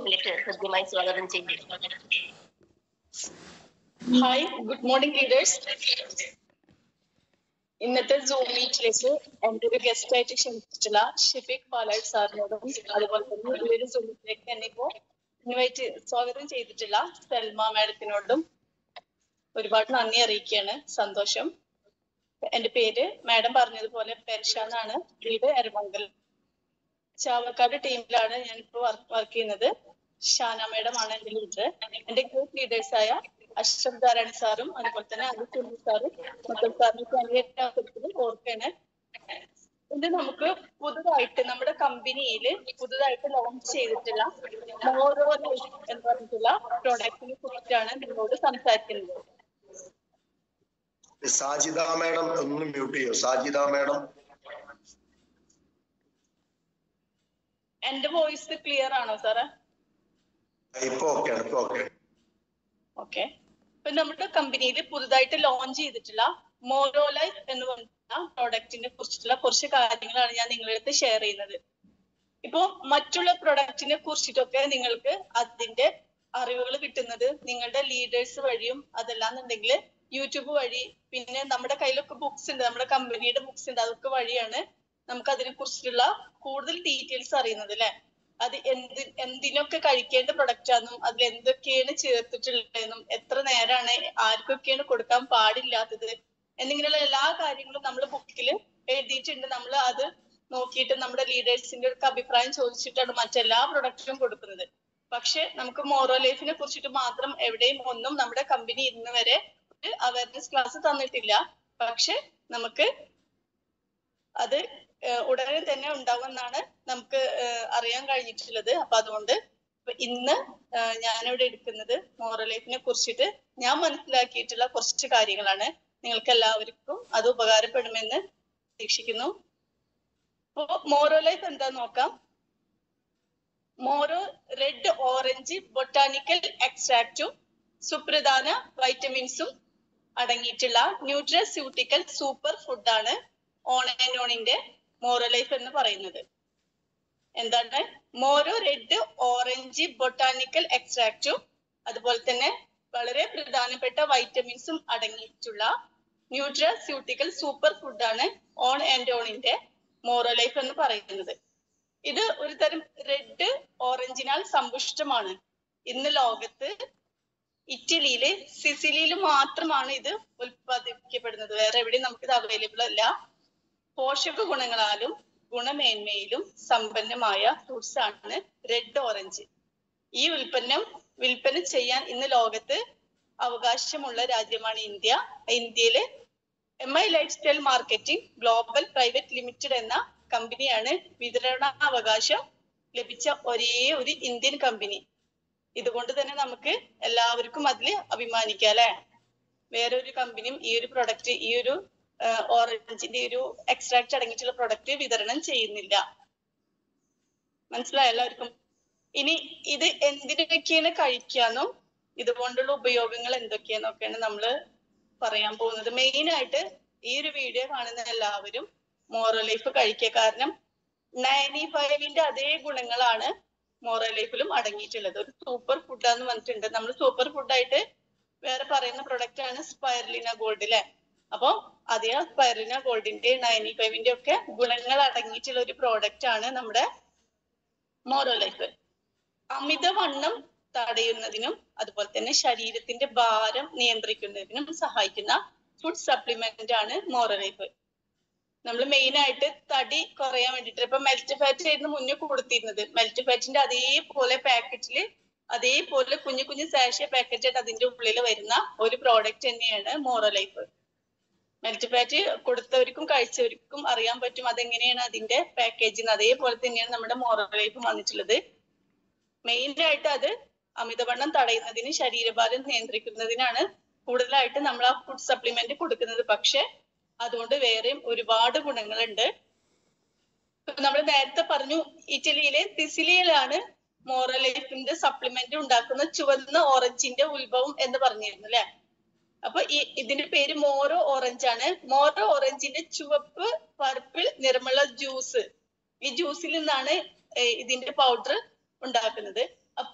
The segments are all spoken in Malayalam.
സൂമിലേക്ക് ഹൃദ്യമായി സ്വാഗതം ചെയ്യുന്നു ഹായ് ഗുഡ് മോർണിംഗ് ലീഡേഴ്സ് ഇന്നത്തെ സൂം മീറ്റിലേക്ക് എൻ്റെ ഒരു ഗസ്റ്റ് ആയിട്ട് ക്ഷണിച്ചിട്ടുള്ള ഷെഫീഖ് പാലാഴ് സാറിനോടും അതുപോലെ തന്നെ ഈ ഒരു സൂമിലേക്ക് എന്നെ ഇപ്പോ ഇൻവൈറ്റ് സ്വാഗതം ചെയ്തിട്ടുള്ള സൽമ മാഡത്തിനോടും ഒരുപാട് നന്ദി അറിയിക്കുകയാണ് സന്തോഷം എന്റെ പേര് മാഡം പറഞ്ഞതുപോലെ പെർഷ എന്നാണ് വീട് എരമംഗൽ ചാവക്കാട് ടീമിലാണ് ഞാൻ ഇപ്പോൾ വർക്ക് ചെയ്യുന്നത് ഷാന മാഡം ആണ് എന്റെ ലീഡർ എന്റെ ഗ്രൂപ്പ് ലീഡേഴ്സ് ആയ അഷ്റഫ് ധാരാണി സാറും അതുപോലെ തന്നെ അലി സുനി സാറും മക്കൾ സാറിന് ഓർക്കാണ് ഇത് നമുക്ക് പുതുതായിട്ട് നമ്മുടെ കമ്പനിയിൽ പുതുതായിട്ട് ലോഞ്ച് ചെയ്തിട്ടുള്ള മോറോ എന്ന് പറഞ്ഞിട്ടുള്ള പ്രോഡക്റ്റിനെ കുറിച്ചാണ് നിങ്ങളോട് സംസാരിക്കുന്നത് സാജിദ മേഡം ഒന്ന് മ്യൂട്ട് ചെയ്യോ സാജിദ മേഡം എന്റെ വോയിസ് ക്ലിയർ ആണോ സാറേ ഇപ്പൊ ഓക്കെയാണ് ഇപ്പൊ ഓക്കെ ഓക്കെ ഇപ്പൊ നമ്മുടെ കമ്പനിയിൽ പുതുതായിട്ട് ലോഞ്ച് ചെയ്തിട്ടുള്ള മോറോ ലൈഫ് എന്ന് പറഞ്ഞിട്ടുള്ള പ്രോഡക്റ്റിനെ കുറിച്ചിട്ടുള്ള കുറച്ച് കാര്യങ്ങളാണ് ഞാൻ നിങ്ങളുടെ അടുത്ത് ഷെയർ ചെയ്യുന്നത് ഇപ്പോ മറ്റുള്ള പ്രൊഡക്റ്റിനെ കുറിച്ചിട്ടൊക്കെ നിങ്ങൾക്ക് അതിന്റെ അറിവുകൾ കിട്ടുന്നത് നിങ്ങളുടെ ലീഡേഴ്സ് വഴിയും അതല്ലാന്നുണ്ടെങ്കിൽ യൂട്യൂബ് വഴി പിന്നെ നമ്മുടെ കയ്യിലൊക്കെ ബുക്സ് ഉണ്ട് നമ്മുടെ കമ്പനിയുടെ ബുക്സ് ഉണ്ട് അതൊക്കെ വഴിയാണ് നമുക്ക് അതിനെ കുറിച്ചിട്ടുള്ള കൂടുതൽ ഡീറ്റെയിൽസ് അറിയുന്നത് അല്ലെ അത് എന്ത് എന്തിനൊക്കെ കഴിക്കേണ്ട പ്രൊഡക്റ്റ് ആണെന്നും അതിൽ എന്തൊക്കെയാണ് ചേർത്തിട്ടുള്ളതെന്നും എത്ര നേരമാണ് ആർക്കൊക്കെയാണ് കൊടുക്കാൻ പാടില്ലാത്തത് എന്നിങ്ങനെയുള്ള എല്ലാ കാര്യങ്ങളും നമ്മൾ ബുക്കിൽ എഴുതിയിട്ടുണ്ട് നമ്മൾ അത് നോക്കിയിട്ട് നമ്മുടെ ലീഡേഴ്സിന്റെ ഒക്കെ അഭിപ്രായം ചോദിച്ചിട്ടാണ് മറ്റെല്ലാ പ്രൊഡക്റ്റിനും കൊടുക്കുന്നത് പക്ഷെ നമുക്ക് മോറോ ലൈഫിനെ കുറിച്ചിട്ട് മാത്രം എവിടെയും ഒന്നും നമ്മുടെ കമ്പനി ഇന്ന് വരെ ഒരു അവയർനെസ് ക്ലാസ് തന്നിട്ടില്ല പക്ഷെ നമുക്ക് അത് ഏഹ് ഉടനെ തന്നെ ഉണ്ടാവുമെന്നാണ് നമുക്ക് ഏഹ് അറിയാൻ കഴിഞ്ഞിട്ടുള്ളത് അപ്പൊ അതുകൊണ്ട് ഇപ്പൊ ഇന്ന് ഏഹ് ഞാനിവിടെ എടുക്കുന്നത് മോറൽ ലൈഫിനെ കുറിച്ചിട്ട് ഞാൻ മനസ്സിലാക്കിയിട്ടുള്ള കുറച്ച് കാര്യങ്ങളാണ് നിങ്ങൾക്ക് എല്ലാവർക്കും അത് ഉപകാരപ്പെടുമെന്ന് പ്രതീക്ഷിക്കുന്നു അപ്പോ മോറോ ലൈഫ് എന്താ നോക്കാം മോറോ റെഡ് ഓറഞ്ച് ബൊട്ടാനിക്കൽ എക്സ്ട്രാക്റ്റും സുപ്രധാന വൈറ്റമിൻസും അടങ്ങിയിട്ടുള്ള ന്യൂട്രസ്യൂട്ടിക്കൽ സൂപ്പർ ഫുഡാണ് ഓൺ ആൻഡ് ഓണിന്റെ മോറോ ലൈഫ് എന്ന് പറയുന്നത് എന്താണ് മോരോ റെഡ് ഓറഞ്ച് ബൊട്ടാനിക്കൽ എക്സ്ട്രാക്റ്റും അതുപോലെ തന്നെ വളരെ പ്രധാനപ്പെട്ട വൈറ്റമിൻസും അടങ്ങിയിട്ടുള്ള ന്യൂട്രസ്യൂട്ടിക്കൽ സൂപ്പർ ഫുഡാണ് ഓൺ ആൻഡ് ഓണിന്റെ മോറോ ലൈഫ് എന്ന് പറയുന്നത് ഇത് ഒരു തരം റെഡ് ഓറഞ്ചിനാൽ സമ്പുഷ്ടമാണ് ഇന്ന് ലോകത്ത് ഇറ്റലിയില് സിസിലിയിൽ മാത്രമാണ് ഇത് ഉൽപ്പാദിപ്പിക്കപ്പെടുന്നത് വേറെ എവിടെയും നമുക്ക് ഇത് അവൈലബിൾ അല്ല പോഷക ഗുണങ്ങളാലും ഗുണമേന്മയിലും സമ്പന്നമായ ഫ്രൂട്ട്സ് ആണ് റെഡ് ഓറഞ്ച് ഈ ഉൽപ്പന്നം വിൽപ്പന ചെയ്യാൻ ഇന്ന് ലോകത്ത് അവകാശമുള്ള രാജ്യമാണ് ഇന്ത്യ ഇന്ത്യയിലെ M I lifestyle marketing global private limited എന്ന കമ്പനിയാണ് വിതരണാവകാശം ലഭിച്ച ഒരേ ഒരു ഇന്ത്യൻ കമ്പനി ഇതുകൊണ്ട് തന്നെ നമുക്ക് എല്ലാവർക്കും അതിൽ അഭിമാനിക്കാം അല്ലെ വേറൊരു കമ്പനിയും ഈ ഒരു പ്രൊഡക്റ്റ് ഈ ഒരു ഓറഞ്ചിന്റെ ഒരു എക്സ്ട്രാക്ട് അടങ്ങിയിട്ടുള്ള പ്രൊഡക്റ്റ് വിതരണം ചെയ്യുന്നില്ല മനസ്സിലായോ എല്ലാവർക്കും ഇനി ഇത് എന്തിനൊക്കെയാണ് കഴിക്കാന്നും ഇതുകൊണ്ടുള്ള ഉപയോഗങ്ങൾ എന്തൊക്കെയാന്നൊക്കെയാണ് നമ്മൾ പറയാൻ പോകുന്നത് മെയിൻ ആയിട്ട് ഈ ഒരു വീഡിയോ കാണുന്ന എല്ലാവരും മോറോ ലൈഫ് കഴിക്കുക കാരണം നയൻറ്റി ഫൈവിന്റെ അതേ ഗുണങ്ങളാണ് മോറോ ലൈഫിലും അടങ്ങിയിട്ടുള്ളത് ഒരു സൂപ്പർ ഫുഡാന്ന് പറഞ്ഞിട്ടുണ്ട് നമ്മൾ സൂപ്പർ ഫുഡായിട്ട് വേറെ പറയുന്ന പ്രൊഡക്റ്റ് ആണ് സ്പൈറലിന ഗോൾഡ് അല്ലെ അപ്പൊ അതേ സ്പൈറലിന ഗോൾഡിന്റെ നയൻറ്റി ഫൈവിന്റെ ഒക്കെ ഗുണങ്ങൾ അടങ്ങിയിട്ടുള്ള ഒരു പ്രോഡക്റ്റ് ആണ് നമ്മുടെ മോറോ ലൈഫ് അമിതവണ്ണം തടയുന്നതിനും അതുപോലെ തന്നെ ശരീരത്തിന്റെ ഭാരം നിയന്ത്രിക്കുന്നതിനും സഹായിക്കുന്ന ഫുഡ് സപ്ലിമെന്റ് ആണ് മോറോ ലൈഫ് നമ്മൾ മെയിൻ ആയിട്ട് തടി കുറയാൻ വേണ്ടിട്ട് ഇപ്പൊ മെൽറ്റ് ഫാറ്റ് ആയിരുന്നു മുന്നേ കൊടുത്തിരുന്നത് മെൽറ്റ് ഫാറ്റിന്റെ അതേപോലെ പാക്കറ്റില് അതേപോലെ കുഞ്ഞു കുഞ്ഞു സാഷ പാക്കറ്റ് ആയിട്ട് അതിന്റെ ഉള്ളിൽ വരുന്ന ഒരു പ്രോഡക്റ്റ് തന്നെയാണ് മോറോ ലൈഫ് മെൽറ്റ് ഫാറ്റ് കൊടുത്തവർക്കും കഴിച്ചവർക്കും അറിയാൻ പറ്റും അതെങ്ങനെയാണ് അതിന്റെ പാക്കേജിങ് അതേപോലെ തന്നെയാണ് നമ്മുടെ മോറോ ലൈഫ് വന്നിട്ടുള്ളത് മെയിൻ ആയിട്ട് അത് അമിതവണ്ണം തടയുന്നതിന് ശരീരഭാരം നിയന്ത്രിക്കുന്നതിനാണ് കൂടുതലായിട്ട് നമ്മൾ ആ ഫുഡ് സപ്ലിമെന്റ് കൊടുക്കുന്നത് പക്ഷെ അതുകൊണ്ട് വേറെയും ഒരുപാട് ഗുണങ്ങളുണ്ട് നമ്മൾ നേരത്തെ പറഞ്ഞു ഇറ്റലിയിലെ സിസിലിയിലാണ് മോറലൈഫിന്റെ സപ്ലിമെന്റ് ഉണ്ടാക്കുന്ന ചുവന്ന ഓറഞ്ചിന്റെ ഉത്ഭവം എന്ന് പറഞ്ഞിരുന്നു അല്ലെ അപ്പൊ ഈ ഇതിന്റെ പേര് മോറോ ഓറഞ്ച് ആണ് മോറോ ഓറഞ്ചിന്റെ ചുവപ്പ് പർപ്പിൾ നിറമുള്ള ജ്യൂസ് ഈ ജ്യൂസിൽ നിന്നാണ് ഏർ ഇതിന്റെ പൗഡർ ഉണ്ടാക്കുന്നത്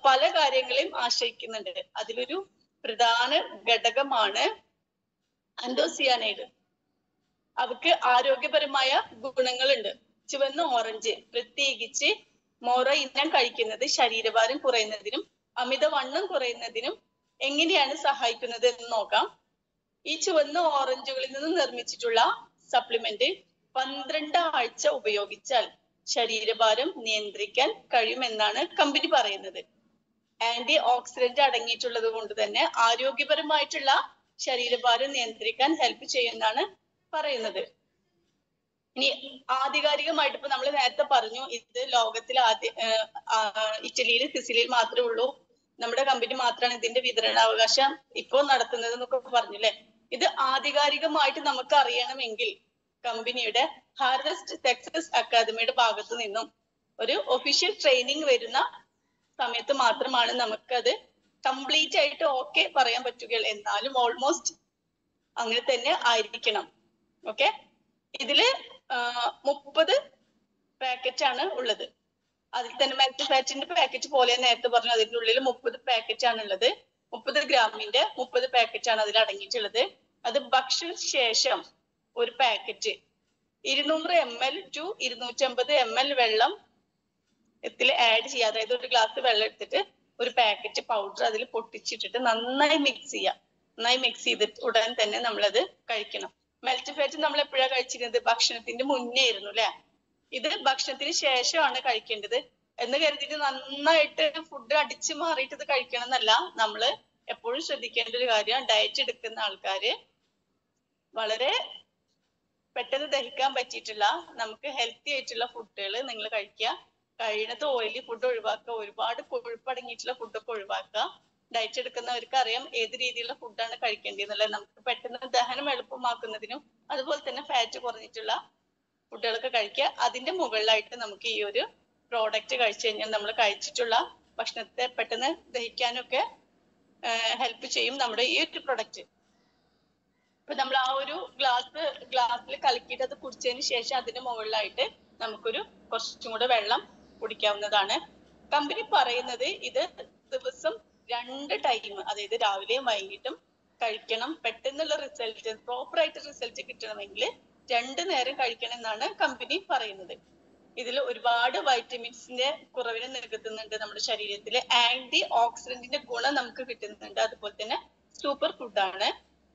പല കാര്യങ്ങളെയും ആശ്രയിക്കുന്നുണ്ട് അതിലൊരു പ്രധാന ഘടകമാണ് അന്തോസിയാനൈഡ് അവക്ക് ആരോഗ്യപരമായ ഗുണങ്ങളുണ്ട് ചുവന്ന ഓറഞ്ച് പ്രത്യേകിച്ച് മോറ ഇനം കഴിക്കുന്നത് ശരീരഭാരം കുറയുന്നതിനും അമിതവണ്ണം കുറയുന്നതിനും എങ്ങനെയാണ് സഹായിക്കുന്നത് എന്ന് നോക്കാം ഈ ചുവന്ന ഓറഞ്ചുകളിൽ നിന്ന് നിർമ്മിച്ചിട്ടുള്ള സപ്ലിമെന്റ് പന്ത്രണ്ട് ആഴ്ച ഉപയോഗിച്ചാൽ ശരീരഭാരം നിയന്ത്രിക്കാൻ കഴിയുമെന്നാണ് കമ്പനി പറയുന്നത് ആന്റി ഓക്സിഡന്റ് അടങ്ങിയിട്ടുള്ളത് കൊണ്ട് തന്നെ ആരോഗ്യപരമായിട്ടുള്ള ശരീരഭാരം നിയന്ത്രിക്കാൻ ഹെൽപ്പ് ചെയ്യുമെന്നാണ് പറയുന്നത് ഇനി ആധികാരികമായിട്ട് ഇപ്പൊ നമ്മൾ നേരത്തെ പറഞ്ഞു ഇത് ലോകത്തിൽ ആദ്യ ഏർ ആ, ഇറ്റലിയിൽ സിസിലിയിൽ മാത്രമേ ഉള്ളൂ നമ്മുടെ കമ്പനി മാത്രമാണ് ഇതിന്റെ വിതരണാവകാശം ഇപ്പോ നടത്തുന്നത് എന്നൊക്കെ പറഞ്ഞില്ലേ ഇത് ആധികാരികമായിട്ട് നമുക്ക് അറിയണമെങ്കിൽ കമ്പനിയുടെ ഹാർവെസ്റ്റ് ടെക്സസ് അക്കാദമിയുടെ ഭാഗത്തു നിന്നും ഒരു ഒഫീഷ്യൽ ട്രെയിനിങ് വരുന്ന സമയത്ത് മാത്രമാണ് നമുക്കത് കംപ്ലീറ്റ് ആയിട്ട് ഓക്കെ പറയാൻ പറ്റുകയുള്ളൂ എന്നാലും ഓൾമോസ്റ്റ് അങ്ങനെ തന്നെ ആയിരിക്കണം ഓക്കെ ഇതില് മുപ്പത് പാക്കറ്റ് ആണ് ഉള്ളത് അതിൽ തന്നെ മെൽറ്റ് ഫാറ്റിന്റെ പാക്കറ്റ് പോലെ നേരത്തെ പറഞ്ഞു അതിന്റെ ഉള്ളിൽ മുപ്പത് പാക്കറ്റ് ആണ് ഉള്ളത് മുപ്പത് ഗ്രാമിന്റെ മുപ്പത് പാക്കറ്റ് ആണ് അതിൽ അടങ്ങിയിട്ടുള്ളത് അത് ഭക്ഷണ ശേഷം ഒരു പാക്കറ്റ് ഇരുന്നൂറ് എം എൽ ടു ഇരുന്നൂറ്റമ്പത് എം എൽ വെള്ളം ഇതിൽ ആഡ് ചെയ്യുക അതായത് ഒരു ഗ്ലാസ് വെള്ളം എടുത്തിട്ട് ഒരു പാക്കറ്റ് പൗഡർ അതിൽ പൊട്ടിച്ചിട്ടിട്ട് നന്നായി മിക്സ് ചെയ്യുക നന്നായി മിക്സ് ചെയ്തിട്ട് ഉടൻ തന്നെ നമ്മളത് കഴിക്കണം മെൽറ്റ് ഫാറ്റ് നമ്മൾ എപ്പോഴാണ് കഴിച്ചിരുന്നത് ഭക്ഷണത്തിന്റെ മുന്നേ ആയിരുന്നു അല്ലെ ഇത് ഭക്ഷണത്തിന് ശേഷമാണ് കഴിക്കേണ്ടത് എന്ന് കരുതിയിട്ട് നന്നായിട്ട് ഫുഡ് അടിച്ചു മാറിയിട്ട് ഇത് കഴിക്കണം എന്നല്ല നമ്മള് എപ്പോഴും ശ്രദ്ധിക്കേണ്ട ഒരു കാര്യം ഡയറ്റ് എടുക്കുന്ന ആൾക്കാര് വളരെ പെട്ടെന്ന് ദഹിക്കാൻ പറ്റിയിട്ടുള്ള നമുക്ക് ഹെൽത്തി ആയിട്ടുള്ള ഫുഡുകൾ നിങ്ങൾ കഴിക്കുക കഴിയുന്നത് ഓയിലി ഫുഡ് ഒഴിവാക്കുക ഒരുപാട് കൊഴുപ്പ് അടങ്ങിയിട്ടുള്ള ഫുഡൊക്കെ ഒഴിവാക്കുക ഡയറ്റ് എടുക്കുന്നവർക്ക് അറിയാം ഏത് രീതിയിലുള്ള ഫുഡാണ് കഴിക്കേണ്ടതെന്നുള്ളത് നമുക്ക് പെട്ടെന്ന് ദഹനം എളുപ്പമാക്കുന്നതിനും അതുപോലെ തന്നെ ഫാറ്റ് കുറഞ്ഞിട്ടുള്ള ഫുഡുകളൊക്കെ കഴിക്കുക അതിന്റെ മുകളിലായിട്ട് നമുക്ക് ഈ ഒരു പ്രോഡക്റ്റ് കഴിച്ചു കഴിഞ്ഞാൽ നമ്മൾ കഴിച്ചിട്ടുള്ള ഭക്ഷണത്തെ പെട്ടെന്ന് ദഹിക്കാനൊക്കെ ഹെൽപ്പ് ചെയ്യും നമ്മുടെ ഈ ഒരു പ്രൊഡക്റ്റ് ഇപ്പൊ നമ്മൾ ആ ഒരു ഗ്ലാസ് ഗ്ലാസ്സിൽ കലക്കിയിട്ട് അത് കുടിച്ചതിന് ശേഷം അതിന് മുകളിലായിട്ട് നമുക്കൊരു കുറച്ചും കൂടെ വെള്ളം കുടിക്കാവുന്നതാണ് കമ്പനി പറയുന്നത് ഇത് ദിവസം രണ്ട് ടൈം അതായത് രാവിലെയും വൈകിട്ടും കഴിക്കണം പെട്ടെന്നുള്ള റിസൾട്ട് പ്രോപ്പർ ആയിട്ട് റിസൾട്ട് കിട്ടണമെങ്കിൽ രണ്ട് നേരം കഴിക്കണം എന്നാണ് കമ്പനി പറയുന്നത് ഇതിൽ ഒരുപാട് വൈറ്റമിൻസിന്റെ കുറവിനെ നികത്തുന്നുണ്ട് നമ്മുടെ ശരീരത്തിൽ ആന്റി ഓക്സിഡന്റിന്റെ ഗുണം നമുക്ക് കിട്ടുന്നുണ്ട് അതുപോലെ തന്നെ സൂപ്പർ ഫുഡാണ്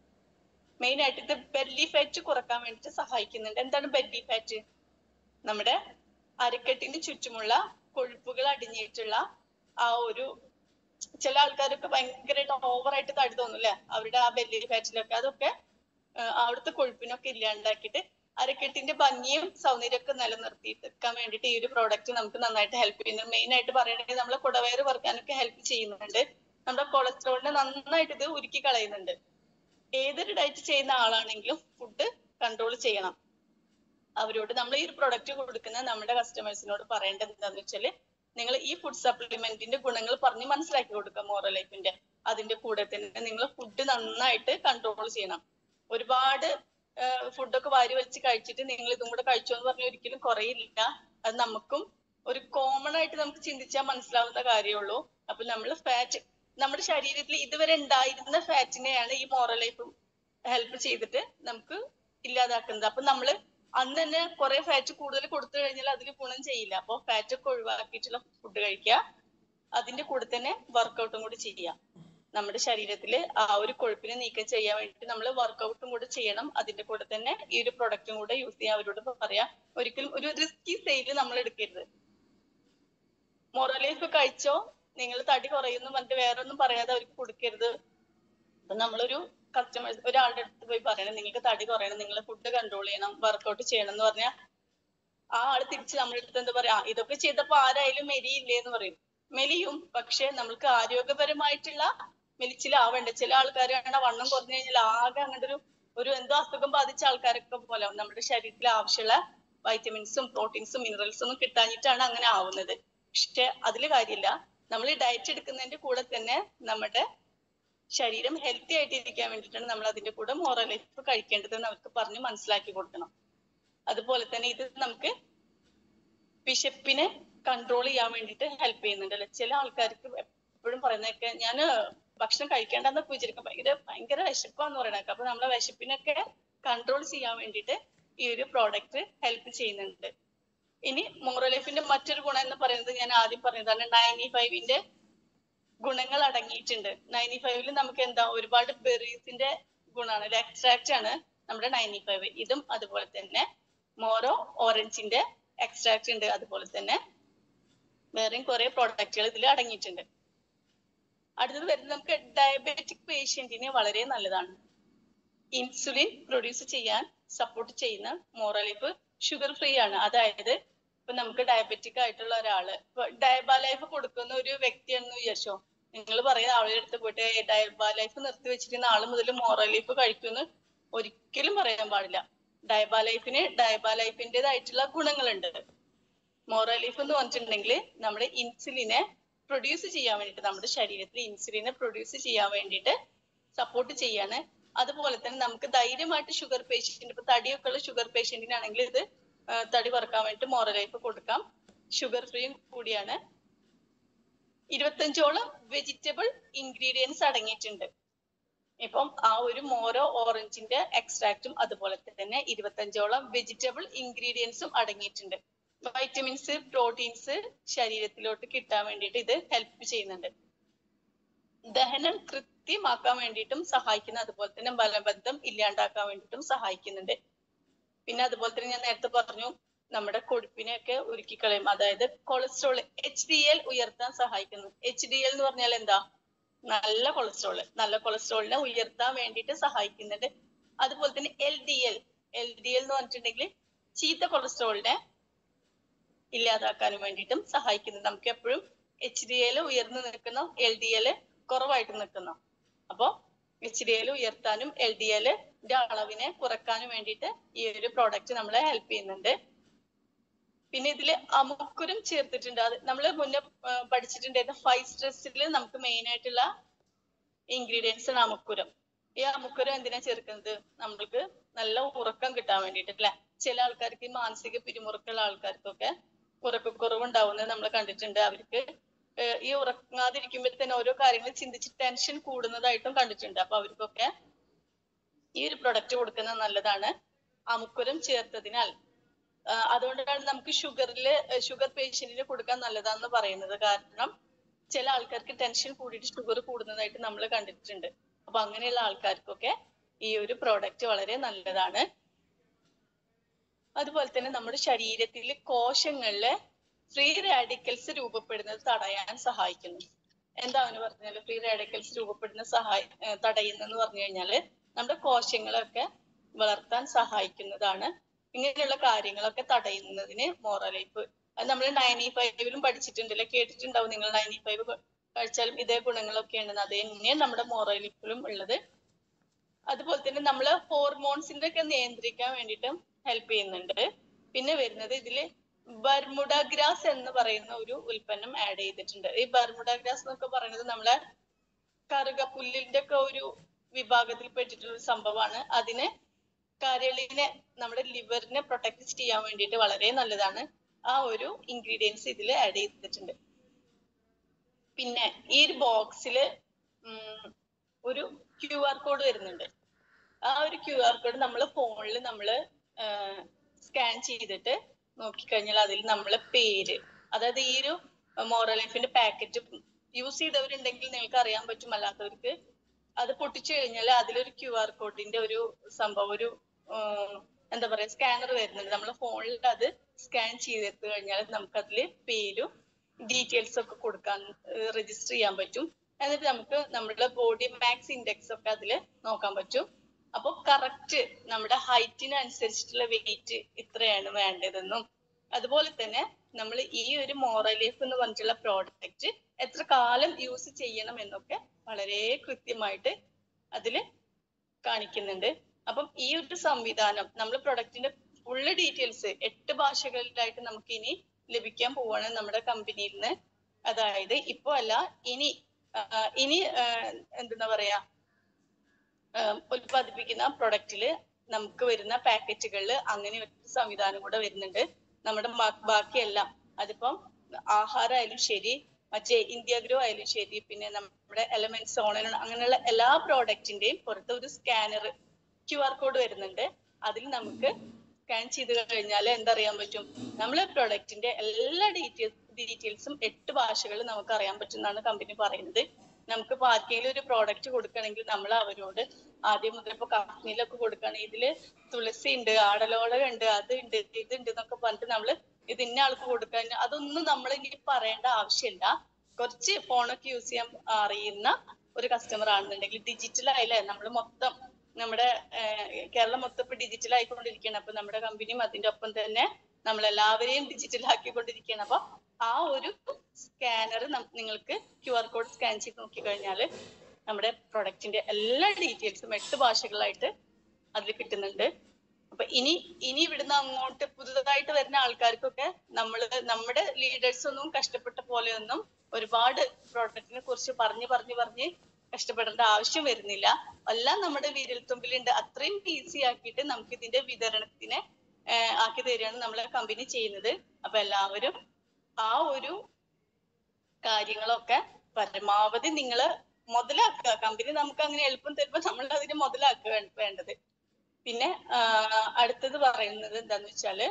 മെയിൻ ആയിട്ട് ഇത് ബെല്ലി ഫാറ്റ് കുറക്കാൻ വേണ്ടിട്ട് സഹായിക്കുന്നുണ്ട് എന്താണ് ബെല്ലി ഫാറ്റ് നമ്മുടെ അരക്കെട്ടിന് ചുറ്റുമുള്ള കൊഴുപ്പുകൾ അടിഞ്ഞിട്ടുള്ള ആ ഒരു ചില ആൾക്കാരൊക്കെ ഭയങ്കരമായിട്ട് ഓവറായിട്ട് തടി തോന്നും അല്ലെ അവരുടെ ആ ബെല്ലി ഫാറ്റിലൊക്കെ അതൊക്കെ ആ, അവിടുത്തെ കൊഴുപ്പിനൊക്കെ ഇല്ലാണ്ടാക്കിയിട്ട് അരക്കെട്ടിന്റെ ഭംഗിയും സൗന്ദര്യമൊക്കെ നിലനിർത്തിയെടുക്കാൻ വേണ്ടിയിട്ട് ഈ ഒരു പ്രോഡക്റ്റ് നമുക്ക് നന്നായിട്ട് ഹെൽപ്പ് ചെയ്യുന്നുണ്ട് മെയിൻ ആയിട്ട് പറയണെങ്കിൽ നമ്മളെ കുടവയറ് കുറയ്ക്കാനൊക്കെ ഹെൽപ്പ് ചെയ്യുന്നുണ്ട് നമ്മുടെ കൊളസ്ട്രോളിനെ നന്നായിട്ട് ഇത് ഉരുക്കി കളയുന്നുണ്ട് ഏതൊരു ഡയറ്റ് ചെയ്യുന്ന ആളാണെങ്കിലും ഫുഡ് കൺട്രോൾ ചെയ്യണം അവരോട് നമ്മൾ ഈ ഒരു പ്രൊഡക്റ്റ് കൊടുക്കുന്ന നമ്മുടെ കസ്റ്റമേഴ്സിനോട് പറയേണ്ടത് എന്താണെന്ന് വെച്ചാല് നിങ്ങൾ ഈ ഫുഡ് സപ്ലിമെന്റിന്റെ ഗുണങ്ങൾ പറഞ്ഞ് മനസ്സിലാക്കി കൊടുക്കുക മോറൽ ലൈഫിന്റെ അതിന്റെ കൂടെ തന്നെ നിങ്ങൾ ഫുഡ് നന്നായിട്ട് കൺട്രോൾ ചെയ്യണം ഒരുപാട് ഫുഡൊക്കെ വാരി വലിച്ച് കഴിച്ചിട്ട് നിങ്ങൾ ഇതും കൂടെ കഴിച്ചോ എന്ന് പറഞ്ഞാൽ ഒരിക്കലും കുറയില്ല അത് നമുക്കും ഒരു കോമൺ ആയിട്ട് നമുക്ക് ചിന്തിച്ചാൽ മനസ്സിലാവുന്ന കാര്യമുള്ളൂ അപ്പൊ നമ്മൾ ഫാറ്റ് നമ്മുടെ ശരീരത്തിൽ ഇതുവരെ ഉണ്ടായിരുന്ന ഫാറ്റിനെയാണ് ഈ മോറൽ ലൈഫ് ഹെൽപ്പ് ചെയ്തിട്ട് നമുക്ക് ഇല്ലാതാക്കുന്നത് അപ്പൊ നമ്മള് അന്ന് തന്നെ കുറെ ഫാറ്റ് കൂടുതൽ കൊടുത്തു കഴിഞ്ഞാൽ അതിന് ഗുണം ചെയ്യില്ല അപ്പൊ ഫാറ്റ് ഒക്കെ ഒഴിവാക്കിയിട്ടുള്ള ഫുഡ് കഴിക്കുക അതിന്റെ കൂടെ തന്നെ വർക്കൗട്ടും കൂടി ചെയ്യുക നമ്മുടെ ശരീരത്തില് ആ ഒരു കൊഴുപ്പിനെ നീക്കം ചെയ്യാൻ വേണ്ടിയിട്ട് നമ്മൾ വർക്കൗട്ടും കൂടെ ചെയ്യണം അതിന്റെ കൂടെ തന്നെ ഈ ഒരു പ്രൊഡക്റ്റും കൂടെ യൂസ് ചെയ്യാൻ അവരോട് പറയാം ഒരിക്കലും ഒരു റിസ്കി സെയിൽ നമ്മൾ എടുക്കരുത് മൊറലൈഫ് കഴിച്ചോ നിങ്ങൾ തടി കുറയുന്നു പറഞ്ഞിട്ട് വേറെ ഒന്നും പറയാതെ അവർക്ക് കൊടുക്കരുത് അപ്പൊ നമ്മളൊരു കസ്റ്റമേഴ്സ് ഒരാളുടെ അടുത്ത് പോയി പറയണം നിങ്ങൾക്ക് തടി കുറയണം നിങ്ങൾ ഫുഡ് കൺട്രോൾ ചെയ്യണം വർക്കൗട്ട് ചെയ്യണം എന്ന് പറഞ്ഞാൽ ആ ആള് തിരിച്ച് നമ്മുടെ അടുത്ത് എന്താ പറയാ "ആ, ഇതൊക്കെ ചെയ്തപ്പോ ആരായാലും മെലിയില്ലേ എന്ന് പറയും മെലിയും പക്ഷെ നമ്മൾക്ക് ആരോഗ്യപരമായിട്ടുള്ള മെലിച്ചിലാവണ്ട ചില ആൾക്കാരാണ് വണ്ണം കുറഞ്ഞു കഴിഞ്ഞാൽ ആകെ അങ്ങോട്ട് ഒരു ഒരു എന്തോ അസുഖം ബാധിച്ച ആൾക്കാരൊക്കെ പോലെ ആവും. നമ്മുടെ ശരീരത്തിൽ ആവശ്യമുള്ള വൈറ്റമിൻസും പ്രോട്ടീൻസും മിനറൽസും ഒന്നും കിട്ടാഞ്ഞിട്ടാണ് അങ്ങനെ ആവുന്നത് പക്ഷെ അതില് കാര്യമില്ല നമ്മൾ ഡയറ്റ് എടുക്കുന്നതിന്റെ കൂടെ തന്നെ നമ്മുടെ ശരീരം ഹെൽത്തി ആയിട്ട് ഇരിക്കാൻ വേണ്ടിയിട്ടാണ് നമ്മൾ അതിന്റെ കൂടെ മോറൽ ലൈഫ് കഴിക്കേണ്ടത് എന്ന് അവർക്ക് പറഞ്ഞ് മനസ്സിലാക്കി കൊടുക്കണം അതുപോലെ തന്നെ ഇത് നമുക്ക് വിശപ്പിനെ കൺട്രോൾ ചെയ്യാൻ വേണ്ടിയിട്ട് ഹെൽപ്പ് ചെയ്യുന്നുണ്ട് അല്ലെ ചില ആൾക്കാർക്ക് എപ്പോഴും പറയുന്നതൊക്കെ ഞാൻ ഭക്ഷണം കഴിക്കേണ്ടെന്നൊക്കെ വിചാരിക്കും ഭയങ്കര ഭയങ്കര വിശപ്പാന്ന് പറയണൊക്കെ അപ്പൊ നമ്മളെ വിശപ്പിനൊക്കെ കൺട്രോൾ ചെയ്യാൻ വേണ്ടിയിട്ട് ഈ ഒരു പ്രോഡക്റ്റ് ഹെൽപ്പ് ചെയ്യുന്നുണ്ട് ഇനി മോറോലൈഫിന്റെ മറ്റൊരു ഗുണം എന്ന് പറയുന്നത് ഞാൻ ആദ്യം പറഞ്ഞതാണ് നയൻറ്റി ഫൈവിന്റെ ഗുണങ്ങൾ അടങ്ങിയിട്ടുണ്ട് നയൻറ്റി ഫൈവില് നമുക്ക് എന്താ ഒരുപാട് ബെറീസിന്റെ ഗുണമാണ് എക്സ്ട്രാക്റ്റ് ആണ് നമ്മുടെ നയൻറ്റി ഫൈവ് ഇതും അതുപോലെ തന്നെ മോറോ ഓറഞ്ചിന്റെ എക്സ്ട്രാക്ട് ഉണ്ട് അതുപോലെ തന്നെ വേറെയും കുറെ പ്രോഡക്റ്റുകൾ ഇതിൽ അടങ്ങിയിട്ടുണ്ട് അടുത്തത് വരുന്നത് നമുക്ക് ഡയബറ്റിക് പേഷ്യന്റിന് വളരെ നല്ലതാണ് ഇൻസുലിൻ പ്രൊഡ്യൂസ് ചെയ്യാൻ സപ്പോർട്ട് ചെയ്യുന്ന മോറലൈഫ് ഷുഗർ ഫ്രീ ആണ് അതായത് ഇപ്പൊ നമുക്ക് ഡയബറ്റിക് ആയിട്ടുള്ള ഒരാള് ഇപ്പൊ ഡയബാലൈഫ് കൊടുക്കുന്ന ഒരു വ്യക്തിയാണെന്ന് വിചാരിച്ചോ നിങ്ങൾ പറയുന്ന ആളുടെ അടുത്ത് പോയിട്ട് ഡയബാലൈഫ് നിർത്തി വെച്ചിട്ട് നാളെ മുതൽ മോറലൈഫ് കഴിക്കുമെന്ന് ഒരിക്കലും പറയാൻ പാടില്ല ഡയബാലൈഫിന് ഡയബാലൈഫിൻ്റെതായിട്ടുള്ള ഗുണങ്ങളുണ്ട് മോറലൈഫ് എന്ന് പറഞ്ഞിട്ടുണ്ടെങ്കിൽ നമ്മുടെ ഇൻസുലിനെ പ്രൊഡ്യൂസ് ചെയ്യാൻ വേണ്ടിയിട്ട് നമ്മുടെ ശരീരത്തിൽ ഇൻസുലിനെ പ്രൊഡ്യൂസ് ചെയ്യാൻ വേണ്ടിയിട്ട് സപ്പോർട്ട് ചെയ്യാണ് അതുപോലെ തന്നെ നമുക്ക് ധൈര്യമായിട്ട് ഷുഗർ പേഷ്യന്റ് ഇപ്പൊ തടിയൊക്കെ ഉള്ള ഷുഗർ പേഷ്യന്റിനാണെങ്കിൽ ഇത് ആ, തടി കുറക്കാൻ വേണ്ടിയിട്ട് മോറലൈഫ് കൊടുക്കാം ഷുഗർ ഫ്രീയും കൂടിയാണ് ഇരുപത്തഞ്ചോളം വെജിറ്റബിൾ ഇൻഗ്രീഡിയൻസ് അടങ്ങിയിട്ടുണ്ട് ഇപ്പം ആ ഒരു മോരോ ഓറഞ്ചിന്റെ എക്സ്ട്രാക്റ്റും അതുപോലെ തന്നെ ഇരുപത്തഞ്ചോളം വെജിറ്റബിൾ ഇൻഗ്രീഡിയൻസും അടങ്ങിയിട്ടുണ്ട് വൈറ്റമിൻസ് പ്രോട്ടീൻസ് ശരീരത്തിലോട്ട് കിട്ടാൻ വേണ്ടിയിട്ട് ഇത് ഹെൽപ്പ് ചെയ്യുന്നുണ്ട് ദഹനം കൃത്യമാക്കാൻ വേണ്ടിയിട്ടും സഹായിക്കുന്ന അതുപോലെ തന്നെ മലബന്ധം ഇല്ലാണ്ടാക്കാൻ വേണ്ടിയിട്ടും സഹായിക്കുന്നുണ്ട് പിന്നെ അതുപോലെ തന്നെ ഞാൻ നേരത്തെ പറഞ്ഞു നമ്മുടെ കൊഴുപ്പിനെയൊക്കെ ഉരുക്കി കളയും അതായത് കൊളസ്ട്രോൾ എച്ച് ഡി എൽ ഉയർത്താൻ സഹായിക്കുന്നു എച്ച് ഡി എൽ എന്ന് പറഞ്ഞാൽ എന്താ നല്ല കൊളസ്ട്രോൾ നല്ല കൊളസ്ട്രോളിനെ ഉയർത്താൻ വേണ്ടിയിട്ട് സഹായിക്കുന്നുണ്ട് അതുപോലെ തന്നെ L D L L D L എന്ന് പറഞ്ഞിട്ടുണ്ടെങ്കിൽ ചീത്ത കൊളസ്ട്രോളിനെ ഇല്ലാതാക്കാനും വേണ്ടിയിട്ടും സഹായിക്കുന്നു നമുക്ക് എപ്പോഴും എച്ച് ഡി എൽ ഉയർന്നു നിൽക്കുന്നു എൽ ഡി എൽ കുറവായിട്ട് നിൽക്കുന്നു അപ്പോ എച്ച് ഡി എൽ ഉയർത്താനും എൽ ഡി എല്ലിന്റെ അളവിനെ കുറക്കാനും വേണ്ടിയിട്ട് ഈ ഒരു പ്രോഡക്റ്റ് നമ്മളെ ഹെൽപ്പ് ചെയ്യുന്നുണ്ട് പിന്നെ ഇതില് അമുക്കുരം ചേർത്തിട്ടുണ്ട് അത് നമ്മൾ മുന്നേ ആ, പഠിച്ചിട്ടുണ്ടായിരുന്ന ഫൈവ് സ്ട്രെസ്സിൽ നമുക്ക് മെയിൻ ആയിട്ടുള്ള ഇൻഗ്രീഡിയൻസ് ആണ് അമുക്കുരം ഈ അമുക്കുരം എന്തിനാ ചേർക്കുന്നത് നമ്മൾക്ക് നല്ല ഉറക്കം കിട്ടാൻ വേണ്ടിയിട്ട് അല്ലെ ചില ആൾക്കാർക്ക് ഈ മാനസിക പിരിമുറുക്കമുള്ള ആൾക്കാർക്കൊക്കെ ഉറക്കക്കുറവുണ്ടാവുന്നത് നമ്മൾ കണ്ടിട്ടുണ്ട് അവർക്ക് ഏഹ് ഈ ഉറങ്ങാതിരിക്കുമ്പോൾ തന്നെ ഓരോ കാര്യങ്ങൾ ചിന്തിച്ച് ടെൻഷൻ കൂടുന്നതായിട്ടും കണ്ടിട്ടുണ്ട് അപ്പൊ അവർക്കൊക്കെ ഈ ഒരു പ്രൊഡക്റ്റ് കൊടുക്കുന്നത് നല്ലതാണ് അമുക്കുരം ചേർത്തതിനാൽ ആ, അതുകൊണ്ടാണ് നമുക്ക് ഷുഗറില് ഷുഗർ പേഷ്യന്റിന് കൊടുക്കാൻ നല്ലതാന്ന് പറയുന്നത് കാരണം ചില ആൾക്കാർക്ക് ടെൻഷൻ കൂടിയിട്ട് ഷുഗർ കൂടുന്നതായിട്ട് നമ്മൾ കണ്ടിട്ടുണ്ട് അപ്പൊ അങ്ങനെയുള്ള ആൾക്കാർക്കൊക്കെ ഈ ഒരു പ്രോഡക്റ്റ് വളരെ നല്ലതാണ് അതുപോലെ തന്നെ നമ്മുടെ ശരീരത്തിലെ കോശങ്ങളില് ഫ്രീ റാഡിക്കൽസ് രൂപപ്പെടുന്നത് തടയാൻ സഹായിക്കുന്നു എന്താ അവന് പറഞ്ഞാല് ഫ്രീ റാഡിക്കൽസ് രൂപപ്പെടുന്ന സഹായ ഏർ തടയുന്നെന്ന് പറഞ്ഞു കഴിഞ്ഞാല് നമ്മുടെ കോശങ്ങളൊക്കെ വളർത്താൻ സഹായിക്കുന്നതാണ് ഇങ്ങനെയുള്ള കാര്യങ്ങളൊക്കെ തടയുന്നതിന് മോറലൈഫ് അത് നമ്മൾ നയൻറ്റി ഫൈവിലും പഠിച്ചിട്ടുണ്ടല്ലേ കേട്ടിട്ടുണ്ടാവും നിങ്ങൾ നയൻറ്റി ഫൈവ് കഴിച്ചാലും ഇതേ ഗുണങ്ങളൊക്കെ ഉണ്ടെന്ന് അത് തന്നെയാണ് നമ്മുടെ മോറലൈഫിലും ഉള്ളത് അതുപോലെ തന്നെ നമ്മള് ഹോർമോൺസിന്റെ ഒക്കെ നിയന്ത്രിക്കാൻ വേണ്ടിയിട്ടും ഹെൽപ്പ് ചെയ്യുന്നുണ്ട് പിന്നെ വരുന്നത് ഇതില് ബർമുഡ ഗ്രാസ് എന്ന് പറയുന്ന ഒരു ഉൽപ്പന്നം ആഡ് ചെയ്തിട്ടുണ്ട് ഈ ബർമുഡ ഗ്രാസ് എന്നൊക്കെ പറയുന്നത് നമ്മളെ കറുകപ്പുല്ലിന്റെ ഒക്കെ ഒരു വിഭാഗത്തിൽ പെട്ടിട്ടുള്ള ഒരു സംഭവമാണ് അതിന് കരളിനെ നമ്മുടെ ലിവറിനെ പ്രൊട്ടക്ട് ചെയ്യാൻ വേണ്ടിയിട്ട് വളരെ നല്ലതാണ് ആ ഒരു ഇൻഗ്രീഡിയൻസ് ഇതിൽ ആഡ് ചെയ്തിട്ടുണ്ട് പിന്നെ ഈ ഒരു ബോക്സിൽ ഒരു ക്യു ആർ കോഡ് വരുന്നുണ്ട് ആ ഒരു ക്യു ആർ കോഡ് നമ്മൾ ഫോണിൽ നമ്മൾ സ്കാൻ ചെയ്തിട്ട് നോക്കിക്കഴിഞ്ഞാൽ അതിൽ നമ്മളെ പേര് അതായത് ഈ ഒരു മോറലൈഫിന്റെ പാക്കറ്റ് യൂസ് ചെയ്തവരുണ്ടെങ്കിൽ നിങ്ങൾക്ക് അറിയാൻ പറ്റും അല്ലാത്തവർക്ക് അത് പൊട്ടിച്ചു കഴിഞ്ഞാൽ അതിലൊരു ക്യു ആർ കോഡിന്റെ ഒരു സംഭവം ഒരു ഉം, എന്താ പറയാ സ്കാനർ വരുന്നുണ്ട് നമ്മളെ ഫോണിൽ അത് സ്കാൻ ചെയ്തെടുത്തു കഴിഞ്ഞാൽ നമുക്ക് അതിൽ പേരും ഡീറ്റെയിൽസ് ഒക്കെ കൊടുക്കാൻ രജിസ്റ്റർ ചെയ്യാൻ പറ്റും എന്നിട്ട് നമുക്ക് നമ്മുടെ ബോഡി മാക്സ് ഇൻഡെക്സ് ഒക്കെ അതിൽ നോക്കാൻ പറ്റും അപ്പൊ കറക്റ്റ് നമ്മുടെ ഹൈറ്റിന് അനുസരിച്ചിട്ടുള്ള വെയിറ്റ് ഇത്രയാണ് വേണ്ടതെന്നും അതുപോലെ തന്നെ നമ്മൾ ഈ ഒരു മോറലീഫ് എന്ന് പറഞ്ഞിട്ടുള്ള പ്രോഡക്റ്റ് എത്ര കാലം യൂസ് ചെയ്യണം എന്നൊക്കെ വളരെ കൃത്യമായിട്ട് അതില് കാണിക്കുന്നുണ്ട് അപ്പം ഈ ഒരു സംവിധാനം നമ്മൾ പ്രൊഡക്റ്റിന്റെ ഫുള്ള് ഡീറ്റെയിൽസ് എട്ട് ഭാഷകളിലായിട്ട് നമുക്ക് ഇനി ലഭിക്കാൻ പോവാണ് നമ്മുടെ കമ്പനിയിൽ നിന്ന് അതായത് ഇപ്പൊ അല്ല ഇനി ആ, ഇനി ആ, എന്തെന്നാ പറയാ ആ, ഉൽപ്പാദിപ്പിക്കുന്ന പ്രൊഡക്റ്റില് നമുക്ക് വരുന്ന പാക്കറ്റുകളിൽ അങ്ങനെ ഒരു സംവിധാനം കൂടെ വരുന്നുണ്ട് നമ്മുടെ ബാ- ബാക്കിയെല്ലാം അതിപ്പം ആഹാരമായാലും ശരി മറ്റേ ഇന്ത്യഗ്രോ ആയാലും ശരി പിന്നെ നമ്മുടെ എലമെന്റ്സ് ഓൺ അങ്ങനെയുള്ള എല്ലാ പ്രോഡക്റ്റിന്റെയും പുറത്ത് ഒരു സ്കാനർ ക്യു ആർ കോഡ് വരുന്നുണ്ട് അതിൽ നമുക്ക് സ്കാൻ ചെയ്ത് കഴിഞ്ഞാൽ എന്തറിയാൻ പറ്റും നമ്മളെ പ്രൊഡക്റ്റിന്റെ എല്ലാ ഡീറ്റെയിൽസ് ഡീറ്റെയിൽസും എട്ട് ഭാഷകളിൽ നമുക്ക് അറിയാൻ പറ്റും എന്നാണ് കമ്പനി പറയുന്നത് നമുക്ക് ഇപ്പൊ ആർക്കെങ്കിലും ഒരു പ്രോഡക്റ്റ് കൊടുക്കണമെങ്കിൽ നമ്മൾ അവരോട് ആദ്യം മുതൽ ഇപ്പൊ കമ്പനിയിലൊക്കെ കൊടുക്കുകയാണെങ്കിൽ ഇതില് തുളസി ഉണ്ട് ആടലോള ഉണ്ട് അത് ഉണ്ട് ഇത് ഉണ്ട് എന്നൊക്കെ പറഞ്ഞിട്ട് നമ്മള് ഇത് ഇന്ന ആൾക്ക് കൊടുക്കാൻ അതൊന്നും നമ്മൾ ഇനി പറയേണ്ട ആവശ്യമില്ല കുറച്ച് ഫോണൊക്കെ യൂസ് ചെയ്യാൻ അറിയുന്ന ഒരു കസ്റ്റമർ ആണെന്നുണ്ടെങ്കിൽ ഡിജിറ്റൽ ആയില്ലേ നമ്മൾ മൊത്തം നമ്മുടെ ഏർ കേരളം മൊത്തം ഇപ്പൊ ഡിജിറ്റൽ ആയിക്കൊണ്ടിരിക്കുകയാണ് അപ്പൊ നമ്മുടെ കമ്പനിയും അതിന്റെ ഒപ്പം തന്നെ നമ്മളെല്ലാവരെയും ഡിജിറ്റൽ ആക്കിക്കൊണ്ടിരിക്കുകയാണ് അപ്പൊ ആ ഒരു സ്കാനർ നിങ്ങൾക്ക് ക്യു ആർ കോഡ് സ്കാൻ ചെയ്ത് നോക്കിക്കഴിഞ്ഞാൽ നമ്മുടെ പ്രൊഡക്റ്റിന്റെ എല്ലാ ഡീറ്റെയിൽസും എട്ട് ഭാഷകളായിട്ട് അതിൽ കിട്ടുന്നുണ്ട് അപ്പൊ ഇനി ഇനി ഇവിടുന്ന് അങ്ങോട്ട് പുതുതായിട്ട് വരുന്ന ആൾക്കാർക്കൊക്കെ നമ്മൾ നമ്മുടെ ലീഡേഴ്സ് ഒന്നും കഷ്ടപ്പെട്ട പോലെയൊന്നും ഒരുപാട് പ്രോഡക്റ്റിനെ കുറിച്ച് പറഞ്ഞു പറഞ്ഞു പറഞ്ഞ് കഷ്ടപ്പെടേണ്ട ആവശ്യം വരുന്നില്ല എല്ലാം നമ്മുടെ വിരൽത്തുമ്പിലുണ്ട് അത്രയും ഈസി ആക്കിയിട്ട് നമുക്ക് ഇതിന്റെ വിതരണത്തിനെ ആഹ് ആക്കി തരികയാണ് നമ്മളെ കമ്പനി ചെയ്യുന്നത് അപ്പൊ എല്ലാവരും ആ ഒരു കാര്യങ്ങളൊക്കെ പരമാവധി നിങ്ങൾ മുതലാക്കുക കമ്പനി നമുക്ക് അങ്ങനെ എളുപ്പം തരുമ്പോൾ നമ്മൾ അതിനെ മുതലാക്കുക വേ- വേണ്ടത് പിന്നെ ആഹ് അടുത്തത് പറയുന്നത് എന്താന്ന് വെച്ചാല്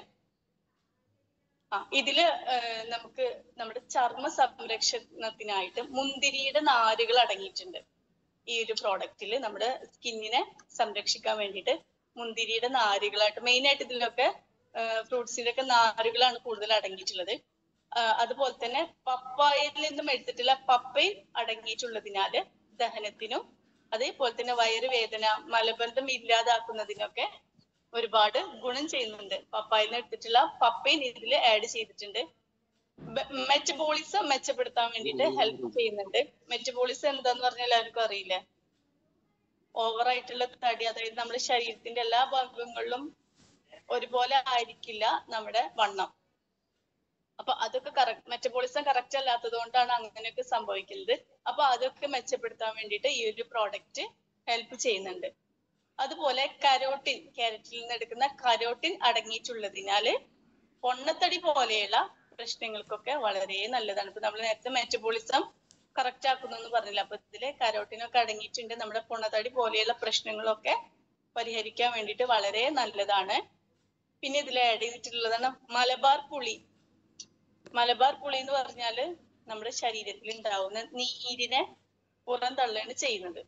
ആ ഇതില് ആഹ് നമുക്ക് നമ്മുടെ ചർമ്മ സംരക്ഷണത്തിനായിട്ട് മുന്തിരിയുടെ നാരുകൾ അടങ്ങിയിട്ടുണ്ട് ഈ ഒരു പ്രോഡക്റ്റിൽ നമ്മുടെ സ്കിന്നിനെ സംരക്ഷിക്കാൻ വേണ്ടിയിട്ട് മുന്തിരിയുടെ നാരുകളായിട്ട് മെയിൻ ആയിട്ട് ഇതിലൊക്കെ ഫ്രൂട്ട്സിന്റെ ഒക്കെ നാരുകളാണ് കൂടുതൽ അടങ്ങിയിട്ടുള്ളത് ആഹ് അതുപോലെ തന്നെ പപ്പായയിൽ നിന്നും എടുത്തിട്ടുള്ള പപ്പയും അടങ്ങിയിട്ടുള്ളതിനാല് ദഹനത്തിനും അതേപോലെ തന്നെ വയറുവേദന മലബന്ധം ഇല്ലാതാക്കുന്നതിനൊക്കെ ഒരുപാട് ഗുണം ചെയ്യുന്നുണ്ട് പപ്പായിൽ നിന്ന് എടുത്തിട്ടുള്ള പപ്പയും ഇതിൽ ആഡ് ചെയ്തിട്ടുണ്ട് മെറ്റബോളിസം മെച്ചപ്പെടുത്താൻ വേണ്ടിയിട്ട് ഹെൽപ്പ് ചെയ്യുന്നുണ്ട് മെറ്റബോളിസം എന്താന്ന് പറഞ്ഞാൽ എല്ലാവർക്കും അറിയില്ലേ ഓവർ ആയിട്ടുള്ള തടി അതായത് നമ്മുടെ ശരീരത്തിന്റെ എല്ലാ ഭാഗങ്ങളിലും ഒരുപോലെ ആയിരിക്കില്ല നമ്മുടെ വണ്ണം അപ്പൊ അതൊക്കെ കറക്റ്റ് മെറ്റബോളിസം കറക്റ്റ് അല്ലാത്തത് കൊണ്ടാണ് അങ്ങനെയൊക്കെ സംഭവിക്കുന്നത് അപ്പൊ അതൊക്കെ മെച്ചപ്പെടുത്താൻ വേണ്ടിയിട്ട് ഈ ഒരു പ്രോഡക്റ്റ് ഹെൽപ്പ് ചെയ്യുന്നുണ്ട് അതുപോലെ കരോട്ടിൻ ക്യാരറ്റിൽ നിന്ന് എടുക്കുന്ന കരോട്ടിൻ അടങ്ങിയിട്ടുള്ളതിനാല് പൊണ്ണത്തടി പോലെയുള്ള പ്രശ്നങ്ങൾക്കൊക്കെ വളരെ നല്ലതാണ് ഇപ്പൊ നമ്മൾ നേരത്തെ മെറ്റബോളിസം കറക്റ്റ് ആക്കുന്നു എന്ന് പറഞ്ഞില്ല അപ്പൊ ഇതില് കരോട്ടിനൊക്കെ അടങ്ങിയിട്ടുണ്ട് നമ്മുടെ പൊണ്ണത്തടി പോലെയുള്ള പ്രശ്നങ്ങളൊക്കെ പരിഹരിക്കാൻ വേണ്ടിയിട്ട് വളരെ നല്ലതാണ് പിന്നെ ഇതിൽ ആഡ് ചെയ്തിട്ടുള്ളതാണ് മലബാർ പുളി മലബാർ പുളി എന്ന് പറഞ്ഞാല് നമ്മുടെ ശരീരത്തിൽ ഉണ്ടാവുന്ന നീരിനെ പുറന്തള്ളുകയാണ് ചെയ്യുന്നത്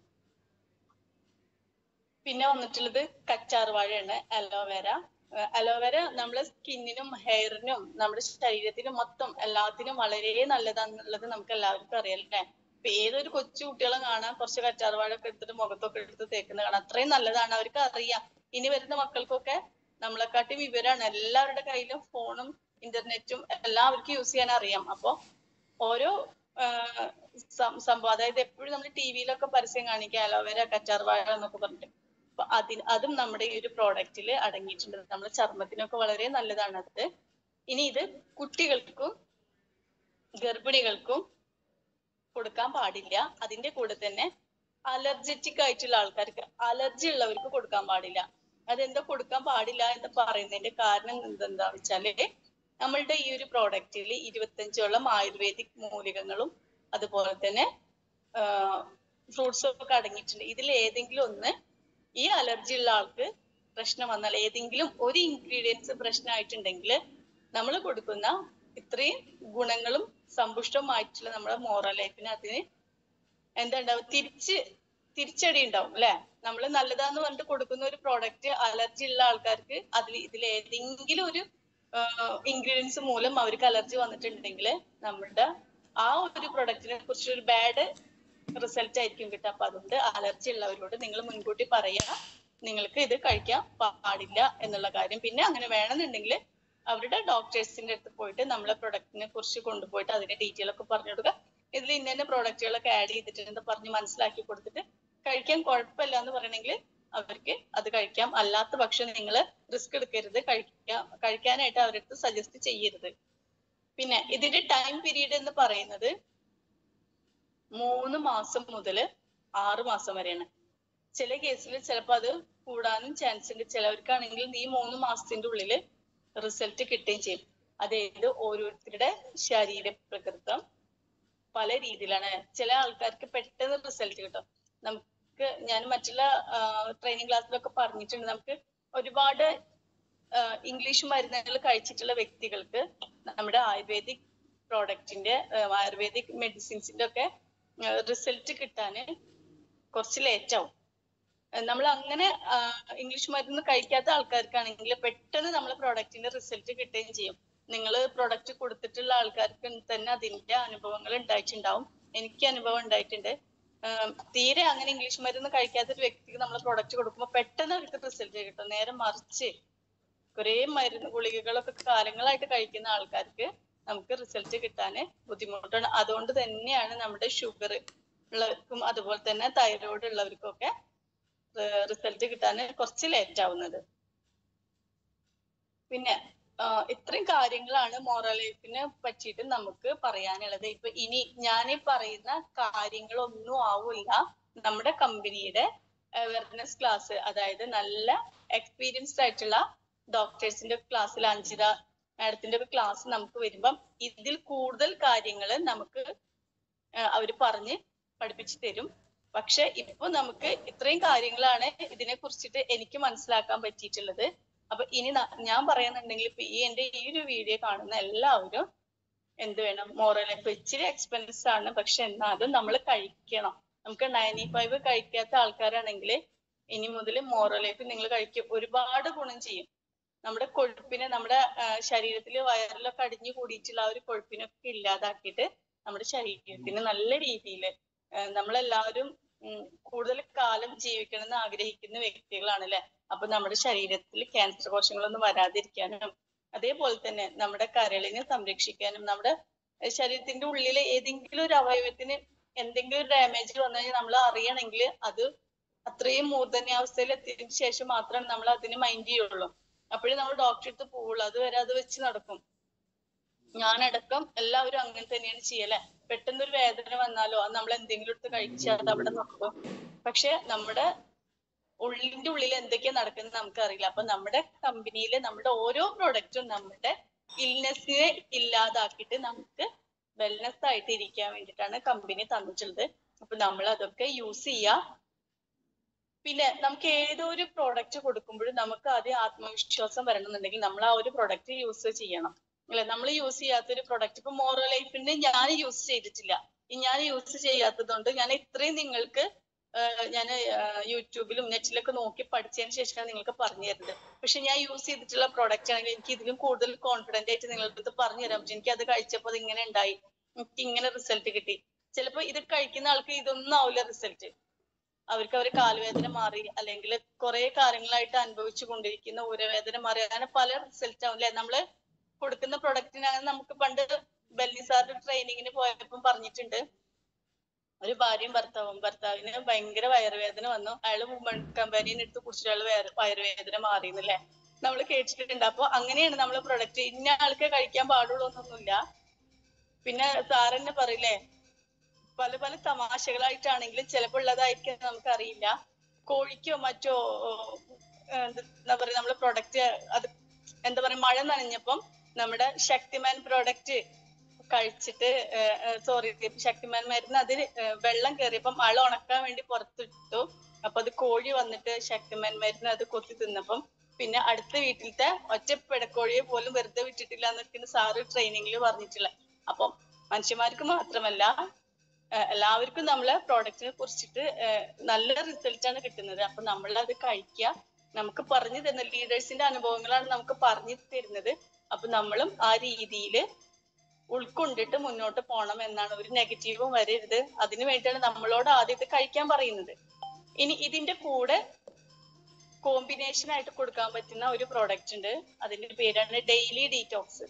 പിന്നെ വന്നിട്ടുള്ളത് കച്ചാർ വാഴയാണ് അലോവേര അലോവേര നമ്മുടെ സ്കിന്നിനും ഹെയറിനും നമ്മുടെ ശരീരത്തിനും മൊത്തം എല്ലാത്തിനും വളരെ നല്ലതാണെന്നുള്ളത് നമുക്ക് എല്ലാവർക്കും അറിയാം അല്ലേ ഇപ്പൊ ഏതൊരു കൊച്ചു കുട്ടികളെ കാണാൻ കുറച്ച് കച്ചാർ വാഴ ഒക്കെ എടുത്തിട്ട് മുഖത്തൊക്കെ എടുത്ത് തേക്കുന്ന കാണാം അത്രയും നല്ലതാണ് അവർക്ക് അറിയാം ഇനി വരുന്ന മക്കൾക്കൊക്കെ നമ്മളെക്കാട്ടി വിവരമാണ് എല്ലാവരുടെ കയ്യിലും ഫോണും ഇന്റർനെറ്റും എല്ലാവർക്കും യൂസ് ചെയ്യാൻ അറിയാം അപ്പൊ ഓരോ ആഹ് സം- സംഭവം അതായത് എപ്പോഴും നമ്മൾ ടി വിയിലൊക്കെ പരസ്യം കാണിക്കുക അലോവേര കറ്റാർ വാഴ എന്നൊക്കെ പറഞ്ഞിട്ട് അപ്പൊ അതിന് അതും നമ്മുടെ ഈ ഒരു പ്രോഡക്റ്റിൽ അടങ്ങിയിട്ടുണ്ട് നമ്മുടെ ചർമ്മത്തിനൊക്കെ വളരെ നല്ലതാണ് അത് ഇനി ഇത് കുട്ടികൾക്കും ഗർഭിണികൾക്കും കൊടുക്കാൻ പാടില്ല അതിന്റെ കൂടെ തന്നെ അലർജറ്റിക് ആയിട്ടുള്ള ആൾക്കാർക്ക് അലർജി ഉള്ളവർക്ക് കൊടുക്കാൻ പാടില്ല അതെന്താ കൊടുക്കാൻ പാടില്ല എന്ന് പറയുന്നതിന്റെ കാരണം എന്തെന്താ വെച്ചാല് നമ്മളുടെ ഈ ഒരു പ്രോഡക്റ്റിൽ ഇരുപത്തഞ്ചോളം ആയുർവേദിക് മൂലികങ്ങളും അതുപോലെ തന്നെ ഫ്രൂട്ട്സും ഒക്കെ അടങ്ങിയിട്ടുണ്ട് ഇതിൽ ഏതെങ്കിലും ഒന്ന് ഈ അലർജി ഉള്ള ആൾക്ക് പ്രശ്നം വന്നാൽ ഏതെങ്കിലും ഒരു ഇൻഗ്രീഡിയൻസ് പ്രശ്നമായിട്ടുണ്ടെങ്കിൽ നമ്മൾ കൊടുക്കുന്ന ഇത്രയും ഗുണങ്ങളും സമ്പുഷ്ടമായിട്ടുള്ള നമ്മുടെ മോറൽ ലൈഫിന് അതിന് എന്താ ഉണ്ടാവും തിരിച്ച് തിരിച്ചടി ഉണ്ടാവും അല്ലെ നമ്മൾ നല്ലതാന്ന് പറഞ്ഞിട്ട് കൊടുക്കുന്ന ഒരു പ്രോഡക്റ്റ് അലർജി ഉള്ള ആൾക്കാർക്ക് അതിൽ ഇതിൽ ഏതെങ്കിലും ഒരു ഇൻഗ്രീഡിയൻസ് മൂലം അവർക്ക് അലർജി വന്നിട്ടുണ്ടെങ്കിൽ നമ്മുടെ ആ ഒരു പ്രൊഡക്റ്റിനെ കുറിച്ച് ഒരു ബാഡ് റിസൾട്ട് ആയിരിക്കും കിട്ടുക അപ്പൊ അതുകൊണ്ട് അലർജി ഉള്ളവരോട് നിങ്ങൾ മുൻകൂട്ടി പറയുക നിങ്ങൾക്ക് ഇത് കഴിക്കാൻ പാടില്ല എന്നുള്ള കാര്യം പിന്നെ അങ്ങനെ വേണമെന്നുണ്ടെങ്കിൽ അവരുടെ ഡോക്ടേഴ്സിന്റെ അടുത്ത് പോയിട്ട് നമ്മളെ പ്രൊഡക്റ്റിനെ കുറിച്ച് കൊണ്ടുപോയിട്ട് അതിന്റെ ഡീറ്റെയിൽ ഒക്കെ പറഞ്ഞു കൊടുക്കുക ഇതിൽ ഇന്ന ഇന്ന പ്രോഡക്റ്റുകളൊക്കെ ആഡ് ചെയ്തിട്ടുണ്ട് പറഞ്ഞ് മനസ്സിലാക്കി കൊടുത്തിട്ട് കഴിക്കാൻ കുഴപ്പമില്ല എന്ന് പറയണമെങ്കിൽ അവർക്ക് അത് കഴിക്കാം അല്ലാത്ത പക്ഷം നിങ്ങൾ റിസ്ക് എടുക്കരുത് കഴിക്കാൻ കഴിക്കാനായിട്ട് അവരുടെ അടുത്ത് സജസ്റ്റ് ചെയ്യരുത് പിന്നെ ഇതിന്റെ ടൈം പീരീഡ് എന്ന് പറയുന്നത് മൂന്ന് മാസം മുതൽ ആറ് മാസം വരെയാണ് ചില കേസിൽ ചിലപ്പോൾ അത് കൂടാനും ചാൻസ് ഉണ്ട് ചിലവർക്കാണെങ്കിൽ ഈ മൂന്ന് മാസത്തിന്റെ ഉള്ളിൽ റിസൾട്ട് കിട്ടുകയും ചെയ്യും അതായത് ഓരോരുത്തരുടെ ശരീര പ്രകൃതം പല രീതിയിലാണ് ചില ആൾക്കാർക്ക് പെട്ടെന്ന് റിസൾട്ട് കിട്ടും നമുക്ക് ഞാൻ മറ്റുള്ള ട്രെയിനിങ് ക്ലാസ്സിലൊക്കെ പറഞ്ഞിട്ടുണ്ട് നമുക്ക് ഒരുപാട് ഇംഗ്ലീഷ് മരുന്നുകൾ കഴിച്ചിട്ടുള്ള വ്യക്തികൾക്ക് നമ്മുടെ ആയുർവേദിക് പ്രോഡക്റ്റിന്റെ ആയുർവേദിക് മെഡിസിൻസിന്റെ ഒക്കെ റിസൾട്ട് കിട്ടാന് കുറച്ച് ലേറ്റ് ആവും നമ്മൾ അങ്ങനെ ഇംഗ്ലീഷ് മരുന്ന് കഴിക്കാത്ത ആൾക്കാർക്കാണെങ്കിൽ പെട്ടെന്ന് നമ്മളെ പ്രോഡക്റ്റിന്റെ റിസൾട്ട് കിട്ടുകയും ചെയ്യും നിങ്ങൾ പ്രോഡക്റ്റ് കൊടുത്തിട്ടുള്ള ആൾക്കാർക്ക് തന്നെ അതിന്റെ അനുഭവങ്ങൾ ഉണ്ടായിട്ടുണ്ടാവും എനിക്ക് അനുഭവം ഉണ്ടായിട്ടുണ്ട് ആം, തീരെ അങ്ങനെ ഇംഗ്ലീഷ് മരുന്ന് കഴിക്കാത്ത ഒരു വ്യക്തിക്ക് നമ്മൾ പ്രോഡക്റ്റ് കൊടുക്കുമ്പോൾ പെട്ടെന്ന് അവർക്ക് റിസൾട്ട് കിട്ടും നേരെ മറിച്ച് കുറേ മരുന്ന് ഗുളികകളൊക്കെ കാലങ്ങളായിട്ട് കഴിക്കുന്ന ആൾക്കാർക്ക് നമുക്ക് റിസൾട്ട് കിട്ടാന് ബുദ്ധിമുട്ടാണ് അതുകൊണ്ട് തന്നെയാണ് നമ്മുടെ ഷുഗർ ഉള്ളവർക്കും അതുപോലെ തന്നെ തൈറോയ്ഡ് ഉള്ളവർക്കും ഒക്കെ റിസൾട്ട് കിട്ടാൻ കുറച്ച് ലേറ്റ് ആവുന്നത് പിന്നെ ആഹ് ഇത്രയും കാര്യങ്ങളാണ് മോറൽ ലൈഫിനെ പറ്റിയിട്ട് നമുക്ക് പറയാനുള്ളത് ഇപ്പൊ ഇനി ഞാൻ ഈ പറയുന്ന കാര്യങ്ങളൊന്നും ആവില്ല നമ്മുടെ കമ്പനിയുടെ അവയർനെസ് ക്ലാസ് അതായത് നല്ല എക്സ്പീരിയൻസ്ഡ് ആയിട്ടുള്ള ഡോക്ടേഴ്സിന്റെ ക്ലാസ്സിൽ അഞ്ചിത മാഡത്തിന്റെ ഒക്കെ ക്ലാസ് നമുക്ക് വരുമ്പം ഇതിൽ കൂടുതൽ കാര്യങ്ങൾ നമുക്ക് അവർ പറഞ്ഞ് പഠിപ്പിച്ചു തരും പക്ഷെ ഇപ്പൊ നമുക്ക് ഇത്രയും കാര്യങ്ങളാണ് ഇതിനെ കുറിച്ചിട്ട് എനിക്ക് മനസ്സിലാക്കാൻ പറ്റിയിട്ടുള്ളത് അപ്പൊ ഇനി ന- ഞാൻ പറയുന്നുണ്ടെങ്കിൽ ഇപ്പൊ ഈ എന്റെ ഈ ഒരു വീഡിയോ കാണുന്ന എല്ലാവരും എന്ത് വേണം മോറൽ ഇപ്പൊ ഇച്ചിരി എക്സ്പെൻസ് ആണ് പക്ഷെ എന്നാലും നമ്മൾ കഴിക്കണം നമുക്ക് നയൻറ്റി ഫൈവ് കഴിക്കാത്ത ആൾക്കാരാണെങ്കിൽ ഇനി മുതൽ മോറൽ ലൈഫ് നിങ്ങൾ കഴിക്കും ഒരുപാട് ഗുണം ചെയ്യും നമ്മുടെ കൊഴുപ്പിനെ നമ്മുടെ ശരീരത്തിൽ വയറിലൊക്കെ അടിഞ്ഞു കൂടിയിട്ടുള്ള ആ ഒരു കൊഴുപ്പിനൊക്കെ ഇല്ലാതാക്കിയിട്ട് നമ്മുടെ ശരീരത്തിന് നല്ല രീതിയിൽ നമ്മളെല്ലാവരും ഉം, കൂടുതൽ കാലം ജീവിക്കണം എന്ന് ആഗ്രഹിക്കുന്ന വ്യക്തികളാണ് അല്ലെ അപ്പൊ നമ്മുടെ ശരീരത്തിൽ ക്യാൻസർ കോശങ്ങളൊന്നും വരാതിരിക്കാനും അതേപോലെ തന്നെ നമ്മുടെ കരളിനെ സംരക്ഷിക്കാനും നമ്മുടെ ഏർ ശരീരത്തിന്റെ ഉള്ളിലെ ഏതെങ്കിലും ഒരു അവയവത്തിന് എന്തെങ്കിലും ഒരു ഡാമേജ് വന്നു കഴിഞ്ഞാൽ നമ്മൾ അറിയണമെങ്കിൽ അത് അത്രയും മൂർധന്യാവസ്ഥയിൽ എത്തിയതിനു ശേഷം മാത്രമേ നമ്മൾ അതിന് മൈൻഡ് ചെയ്യുള്ളൂ അപ്പോഴേ നമ്മൾ ഡോക്ടറെ അടുത്ത് പോവുള്ളൂ അതുവരെ അത് വെച്ച് നടക്കും ഞാനടക്കം എല്ലാവരും അങ്ങനെ തന്നെയാണ് ചെയ്യല്ലേ പെട്ടെന്ന് ഒരു വേദന വന്നാലോ അത് നമ്മൾ എന്തെങ്കിലും എടുത്ത് കഴിച്ചാൽ അത് അവിടെ നോക്കും പക്ഷെ നമ്മുടെ ഉള്ളിന്റെ ഉള്ളിൽ എന്തൊക്കെയാ നടക്കുന്നത് നമുക്ക് അറിയില്ല അപ്പൊ നമ്മുടെ കമ്പനിയിൽ നമ്മുടെ ഓരോ പ്രൊഡക്റ്റും നമ്മുടെ ഇൽനെസ്സിനെ ഇല്ലാതാക്കിയിട്ട് നമുക്ക് വെൽനെസ് ആയിട്ട് ഇരിക്കാൻ വേണ്ടിയിട്ടാണ് കമ്പനി തന്നിട്ടുള്ളത് അപ്പൊ നമ്മൾ അതൊക്കെ യൂസ് ചെയ്യാ പിന്നെ നമുക്ക് ഏതോ ഒരു പ്രോഡക്റ്റ് കൊടുക്കുമ്പോഴും നമുക്ക് ആദ്യം ആത്മവിശ്വാസം വരണമെന്നുണ്ടെങ്കിൽ നമ്മൾ ആ ഒരു പ്രോഡക്റ്റ് യൂസ് ചെയ്യണം അല്ലെ നമ്മൾ യൂസ് ചെയ്യാത്ത ഒരു പ്രോഡക്റ്റ് ഇപ്പൊ മോറോ ലൈഫിന്റെ ഞാൻ യൂസ് ചെയ്തിട്ടില്ല ഈ ഞാൻ യൂസ് ചെയ്യാത്തത് കൊണ്ട് ഞാൻ ഇത്രയും നിങ്ങൾക്ക് ഞാൻ യൂട്യൂബിലും നെറ്റിലൊക്കെ നോക്കി പഠിച്ചതിന് ശേഷമാണ് നിങ്ങൾക്ക് പറഞ്ഞു തരുന്നത് പക്ഷെ ഞാൻ യൂസ് ചെയ്തിട്ടുള്ള പ്രോഡക്റ്റ് ആണെങ്കിൽ എനിക്ക് ഇതിലും കൂടുതൽ കോൺഫിഡന്റ് ആയിട്ട് നിങ്ങളുടെ അടുത്ത് പറഞ്ഞു തരാൻ പറ്റും എനിക്ക് അത് കഴിച്ചപ്പോൾ അത് ഇങ്ങനെ ഉണ്ടായി എനിക്ക് ഇങ്ങനെ റിസൾട്ട് കിട്ടി ചിലപ്പോ ഇത് കഴിക്കുന്ന ആൾക്ക് ഇതൊന്നും ആവില്ല റിസൾട്ട് അവർക്ക് അവരെ കാലുവേദന മാറി അല്ലെങ്കിൽ കുറെ കാലങ്ങളായിട്ട് അനുഭവിച്ചു കൊണ്ടിരിക്കുന്ന ഊരവേദന മാറി അങ്ങനെ പല റിസൾട്ട് ആവും അല്ലെ നമ്മള് കൊടുക്കുന്ന പ്രൊഡക്റ്റിനാണ് നമുക്ക് പണ്ട് ബെല്ലി സാറിന്റെ ട്രെയിനിങ്ങിന് പോയപ്പോൾ പറഞ്ഞിട്ടുണ്ട് ഒരു ഭാര്യയും ഭർത്താവും ഭർത്താവിന് ഭയങ്കര വയറുവേദന വന്നു അയാള് വുമൺ കമ്പാനിയൻ എടുത്ത് കുടിച്ചിട്ട് അയാള് വയറ് വയറുവേദന മാറിയെന്നല്ലേ നമ്മൾ കേട്ടിട്ടുണ്ട് അപ്പൊ അങ്ങനെയാണ് നമ്മൾ പ്രൊഡക്റ്റ് ഇന്ന ആൾക്ക് കഴിക്കാൻ പാടുള്ളൂ എന്നൊന്നുമില്ല പിന്നെ സാർ തന്നെ പറയില്ലേ പല പല തമാശകളായിട്ടാണെങ്കിലും ചിലപ്പോൾ ഉള്ളതായിരിക്കും നമുക്കറിയില്ല കോഴിക്കോ മറ്റോ ഏർ എന്താ പറയാ നമ്മള് പ്രൊഡക്റ്റ് അത് എന്താ പറയാ മഴ നനഞ്ഞപ്പം നമ്മുടെ ശക്തിമാൻ പ്രോഡക്റ്റ് കഴിച്ചിട്ട് സോറി ശക്തിമാൻ മരുന്ന് അതിൽ വെള്ളം കയറിയപ്പം മഴ ഉണക്കാൻ വേണ്ടി പുറത്തിട്ടു അപ്പൊ അത് കോഴി വന്നിട്ട് ശക്തിമാൻ മരുന്ന് അത് കൊത്തി തിന്നപ്പം പിന്നെ അടുത്ത വീട്ടിലത്തെ ഒറ്റ പിടക്കോഴിയെ പോലും വെറുതെ വിട്ടിട്ടില്ല എന്നൊക്കെയാണ് സാറ് ട്രെയിനിങ്ങിൽ പറഞ്ഞിട്ടുള്ളത് അപ്പം മനുഷ്യന്മാർക്ക് മാത്രമല്ല ഏർ എല്ലാവർക്കും നമ്മളെ പ്രോഡക്റ്റിനെ കുറിച്ചിട്ട് ഏർ നല്ല റിസൾട്ട് ആണ് കിട്ടുന്നത് അപ്പൊ നമ്മൾ അത് കഴിക്കുക നമുക്ക് പറഞ്ഞു തരുന്ന ലീഡേഴ്സിന്റെ അനുഭവങ്ങളാണ് നമുക്ക് പറഞ്ഞു തരുന്നത് അപ്പൊ നമ്മളും ആ രീതിയിൽ ഉൾക്കൊണ്ടിട്ട് മുന്നോട്ട് പോകണം എന്നാണ് ഒരു നെഗറ്റീവും വരരുത് അതിനു വേണ്ടിയാണ് നമ്മളോട് ആദ്യം ഇത് കഴിക്കാൻ പറയുന്നത് ഇനി ഇതിന്റെ കൂടെ കോമ്പിനേഷൻ ആയിട്ട് കൊടുക്കാൻ പറ്റുന്ന ഒരു പ്രോഡക്റ്റ് ഉണ്ട് അതിന്റെ പേരാണ് ഡെയിലി ഡീറ്റോക്സ്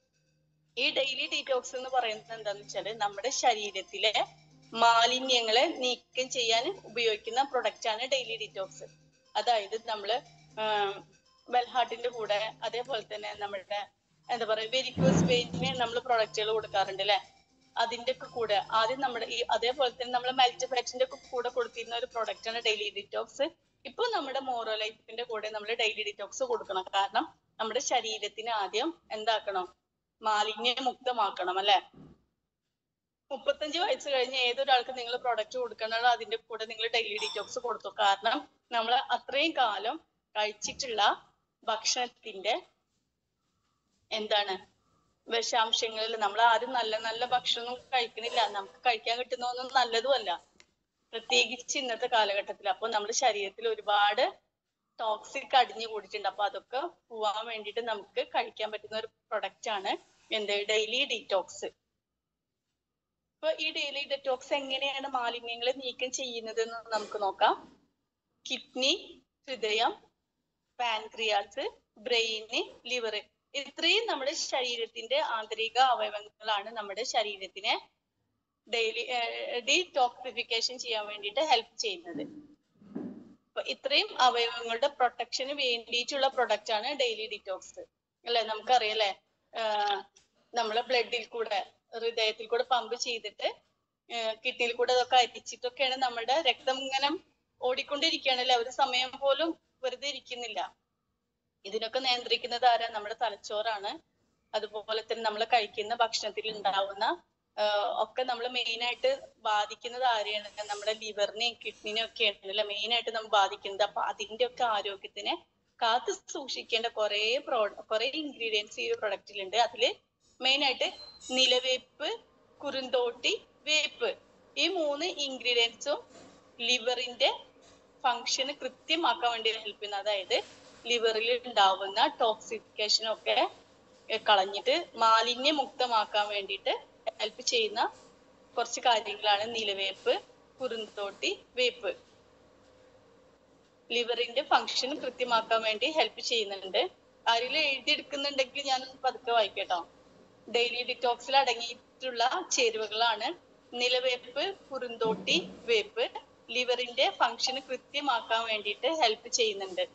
ഈ ഡെയിലി ഡീറ്റോക്സ് എന്ന് പറയുന്നത് എന്താന്ന് വെച്ചാല് നമ്മുടെ ശരീരത്തിലെ മാലിന്യങ്ങളെ നീക്കം ചെയ്യാൻ ഉപയോഗിക്കുന്ന പ്രൊഡക്റ്റ് ആണ് ഡെയിലി ഡീറ്റോക്സ് അതായത് നമ്മള് വെൽഹാർട്ടിന്റെ കൂടെ അതേപോലെ തന്നെ നമ്മുടെ എന്താ പറയാ വെരിക്കോസ് വെയിന് നമ്മൾ പ്രൊഡക്റ്റുകൾ കൊടുക്കാറുണ്ട് അല്ലെ അതിന്റെ ഒക്കെ കൂടെ ആദ്യം നമ്മുടെ ഈ അതേപോലെ തന്നെ നമ്മൾ മെൽറ്റ് ഫാറ്റിന്റെ ഒക്കെ കൂടെ കൊടുത്തിരുന്ന ഒരു പ്രൊഡക്റ്റ് ആണ് ഡെയിലി ഡിറ്റോക്സ് ഇപ്പൊ നമ്മുടെ മോറോ ലൈഫിന്റെ കൂടെ നമ്മൾ ഡെയിലി ഡിറ്റോക്സ് കൊടുക്കണം കാരണം നമ്മുടെ ശരീരത്തിന് ആദ്യം എന്താക്കണം മാലിന്യ മുക്തമാക്കണം അല്ലെ മുപ്പത്തഞ്ച് വയസ്സ് കഴിഞ്ഞ് ഏതൊരാൾക്ക് നിങ്ങൾ പ്രൊഡക്റ്റ് കൊടുക്കണോ അതിന്റെ കൂടെ നിങ്ങൾ ഡെയിലി ഡീറ്റോക്സ് കൊടുത്തു കാരണം നമ്മൾ അത്രയും കാലം കഴിച്ചിട്ടുള്ള ഭക്ഷണത്തിന്റെ എന്താണ് വിഷാംശങ്ങളിൽ നമ്മൾ ആരും നല്ല നല്ല ഭക്ഷണം കഴിക്കണില്ല നമുക്ക് കഴിക്കാൻ കിട്ടുന്നതൊന്നും നല്ലതുമല്ല പ്രത്യേകിച്ച് ഇന്നത്തെ കാലഘട്ടത്തിൽ അപ്പൊ നമ്മുടെ ശരീരത്തിൽ ഒരുപാട് ടോക്സിക് അടിഞ്ഞു കൂടിയിട്ടുണ്ട് അപ്പൊ അതൊക്കെ പോവാൻ വേണ്ടിയിട്ട് നമുക്ക് കഴിക്കാൻ പറ്റുന്ന ഒരു പ്രൊഡക്റ്റ് ആണ് എന്ത് ഡെയിലി ഡീറ്റോക്സ് അപ്പൊ ഈ ഡെയിലി ഡെറ്റോക്സ് എങ്ങനെയാണ് മാലിന്യങ്ങളെ നീക്കം ചെയ്യുന്നത് എന്ന് നമുക്ക് നോക്കാം കിഡ്നി ഹൃദയം പാൻക്രിയാസ് ബ്രെയിന് ലിവർ ഇത്രയും നമ്മുടെ ശരീരത്തിന്റെ ആന്തരിക അവയവങ്ങളാണ് നമ്മുടെ ശരീരത്തിനെ ഡെയിലി ഡീടോക്സിഫിക്കേഷൻ ചെയ്യാൻ വേണ്ടിയിട്ട് ഹെൽപ്പ് ചെയ്യുന്നത് അപ്പൊ ഇത്രയും അവയവങ്ങളുടെ പ്രൊട്ടക്ഷന് വേണ്ടിയിട്ടുള്ള പ്രൊഡക്റ്റ് ആണ് ഡെയിലി ഡിറ്റോക്സ് അല്ലെ നമുക്കറിയാലേ ആഹ് നമ്മളെ ബ്ലഡിൽ കൂടെ ഹൃദയത്തിൽ കൂടെ പമ്പ് ചെയ്തിട്ട് കിഡ്നിയിൽ കൂടെ അതൊക്കെ അരിച്ചിട്ടൊക്കെയാണ് നമ്മുടെ രക്തം ഇങ്ങനെ ഓടിക്കൊണ്ടിരിക്കുകയാണല്ലേ ഒരു സമയം പോലും വെറുതെ ഇരിക്കുന്നില്ല ഇതിനൊക്കെ നിയന്ത്രിക്കുന്നത് ആരാ നമ്മുടെ തലച്ചോറാണ് അതുപോലെ തന്നെ നമ്മൾ കഴിക്കുന്ന ഭക്ഷണത്തിൽ ഉണ്ടാവുന്ന ആഹ് ഒക്കെ നമ്മൾ മെയിൻ ആയിട്ട് ബാധിക്കുന്നത് ആരെയാണ് നമ്മുടെ ലിവറിനെയും കിഡ്നിനെയും ഒക്കെയാണ് അല്ലെ മെയിൻ ആയിട്ട് നമ്മൾ ബാധിക്കുന്നത് അപ്പൊ അതിന്റെ ഒക്കെ ആരോഗ്യത്തിനെ കാത്തു സൂക്ഷിക്കേണ്ട കുറെ പ്രോ കുറെ ഇൻഗ്രീഡിയൻസ് ഈ ഒരു പ്രൊഡക്റ്റിലുണ്ട് അതില് മെയിൻ ആയിട്ട് നിലവേപ്പ് കുറുന്തോട്ടി വേപ്പ് ഈ മൂന്ന് ഇൻഗ്രീഡിയൻസും ലിവറിന്റെ ഫങ്ഷന് കൃത്യമാക്കാൻ വേണ്ടി ഹെൽപ്പ് ചെയ്യുന്ന അതായത് ലിവറിൽ ഉണ്ടാവുന്ന ടോക്സിഫിക്കേഷൻ ഒക്കെ എ, കളഞ്ഞിട്ട് മാലിന്യമുക്തമാക്കാൻ വേണ്ടിയിട്ട് ഹെൽപ്പ് ചെയ്യുന്ന കുറച്ച് കാര്യങ്ങളാണ് നിലവേപ്പ് കുറുന്തോട്ടി വേപ്പ് ലിവറിന്റെ ഫങ്ഷൻ കൃത്യമാക്കാൻ വേണ്ടി ഹെൽപ്പ് ചെയ്യുന്നുണ്ട് ആരെങ്കിലും എഴുതിയെടുക്കുന്നുണ്ടെങ്കിൽ ഞാൻ പതുക്കെ വായിക്കട്ടോ ഡെയിലി ഡിറ്റോക്സിൽ അടങ്ങിയിട്ടുള്ള ചേരുവകളാണ് നിലവേപ്പ് കുറുന്തോട്ടി വേപ്പ് ലിവറിന്റെ ഫങ്ഷൻ കൃത്യമാക്കാൻ വേണ്ടിയിട്ട് ഹെൽപ്പ് ചെയ്യുന്നുണ്ട്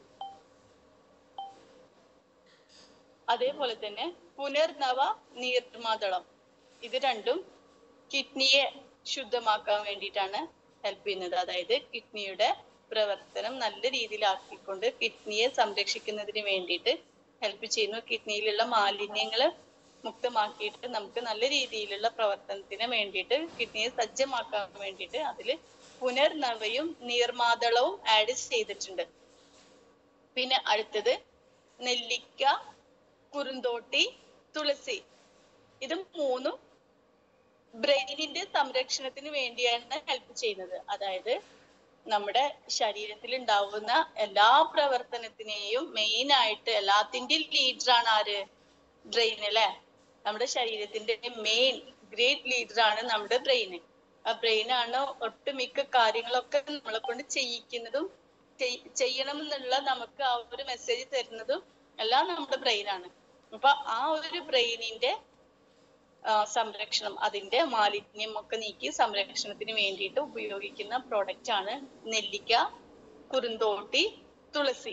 അതേപോലെ തന്നെ പുനർനവ നീർമാതളം ഇത് രണ്ടും കിഡ്നിയെ ശുദ്ധമാക്കാൻ വേണ്ടിയിട്ടാണ് ഹെൽപ്പ് ചെയ്യുന്നത് അതായത് കിഡ്നിയുടെ പ്രവർത്തനം നല്ല രീതിയിലാക്കിക്കൊണ്ട് കിഡ്നിയെ സംരക്ഷിക്കുന്നതിന് വേണ്ടിയിട്ട് ഹെൽപ്പ് ചെയ്യുന്നു കിഡ്നിയിലുള്ള മാലിന്യങ്ങൾ മുക്തമാക്കിയിട്ട് നമുക്ക് നല്ല രീതിയിലുള്ള പ്രവർത്തനത്തിന് വേണ്ടിയിട്ട് കിഡ്നിയെ സജ്ജമാക്കാൻ വേണ്ടിയിട്ട് അതിൽ പുനർനവയും നീർമാതളവും ആഡ് ചെയ്തിട്ടുണ്ട് പിന്നെ അടുത്തത് നെല്ലിക്ക കുറുന്തോട്ടി തുളസി ഇത് മൂന്നും ബ്രെയിനിന്റെ സംരക്ഷണത്തിന് വേണ്ടിയാണ് ഹെൽപ്പ് ചെയ്യുന്നത് അതായത് നമ്മുടെ ശരീരത്തിൽ ഉണ്ടാവുന്ന എല്ലാ പ്രവർത്തനത്തിനെയും മെയിൻ ആയിട്ട് എല്ലാത്തിന്റെയും ലീഡർ ആണ് ആര് ബ്രെയിൻ അല്ലെ നമ്മുടെ ശരീരത്തിന്റെ മെയിൻ ഗ്രേറ്റ് ലീഡർ ആണ് നമ്മുടെ ബ്രെയിൻ ആ ബ്രെയിൻ ആണ് ഒട്ടുമിക്ക കാര്യങ്ങളൊക്കെ നമ്മളെ കൊണ്ട് ചെയ്യിക്കുന്നതും ചെയ്- ചെയ്യണം എന്നുള്ള നമുക്ക് ആ ഒരു മെസ്സേജ് തരുന്നതും എല്ലാം നമ്മുടെ ബ്രെയിൻ ആണ് അപ്പൊ ആ ഒരു ബ്രെയിനിന്റെ സംരക്ഷണം അതിന്റെ മാലിന്യം ഒക്കെ നീക്കി സംരക്ഷണത്തിന് വേണ്ടിയിട്ട് ഉപയോഗിക്കുന്ന പ്രോഡക്റ്റ് ആണ് നെല്ലിക്ക കുറുന്തോട്ടി തുളസി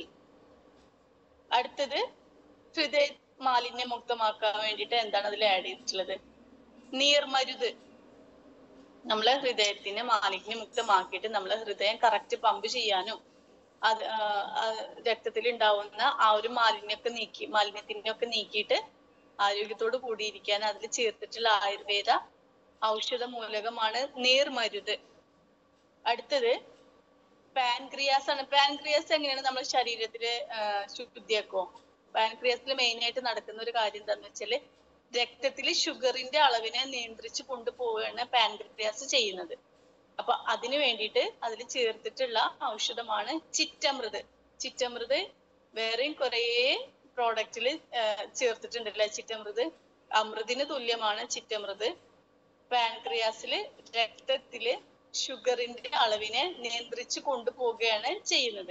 അടുത്തത് ഹൃദയ മാലിന്യം മുക്തമാക്കാൻ വേണ്ടിയിട്ട് എന്താണ് അതിൽ ആഡ് ചെയ്തിട്ടുള്ളത് നീർമരുത് നമ്മളെ ഹൃദയത്തിനെ മാലിന്യം മുക്തമാക്കിയിട്ട് നമ്മളെ ഹൃദയം കറക്റ്റ് പമ്പ് ചെയ്യാനും അത് രക്തത്തിൽ ഉണ്ടാവുന്ന ആ ഒരു മാലിന്യമൊക്കെ നീക്കി മാലിന്യത്തിനെ ഒക്കെ നീക്കിയിട്ട് ആരോഗ്യത്തോട് കൂടിയിരിക്കാൻ അതിൽ ചേർത്തിട്ടുള്ള ആയുർവേദ ഔഷധ മൂലകമാണ് നീർമരുത് അടുത്തത് പാൻക്രിയാസ് ആണ് പാൻക്രിയാസ് എങ്ങനെയാണ് നമ്മുടെ ശരീരത്തില് ശുദ്ധിയാക്കുമോ പാൻക്രിയാസിൽ മെയിൻ ആയിട്ട് നടക്കുന്ന ഒരു കാര്യം എന്താന്ന് വെച്ചാല് രക്തത്തില് ഷുഗറിന്റെ അളവിനെ നിയന്ത്രിച്ച് കൊണ്ടുപോവുകയാണ് പാൻക്രിയാസ് ചെയ്യുന്നത് അപ്പൊ അതിനു വേണ്ടിയിട്ട് അതിൽ ചേർത്തിട്ടുള്ള ഔഷധമാണ് ചിറ്റമൃത് ചിറ്റമൃത് വേറെയും കുറേ പ്രോഡക്റ്റിൽ ചേർത്തിട്ടുണ്ട് അല്ലെ ചിറ്റമൃത് അമൃതിന് തുല്യമാണ് ചിറ്റമൃത് പാൻക്രിയാസില് രക്തത്തില് ഷുഗറിന്റെ അളവിനെ നിയന്ത്രിച്ച് കൊണ്ടുപോവുകയാണ് ചെയ്യുന്നത്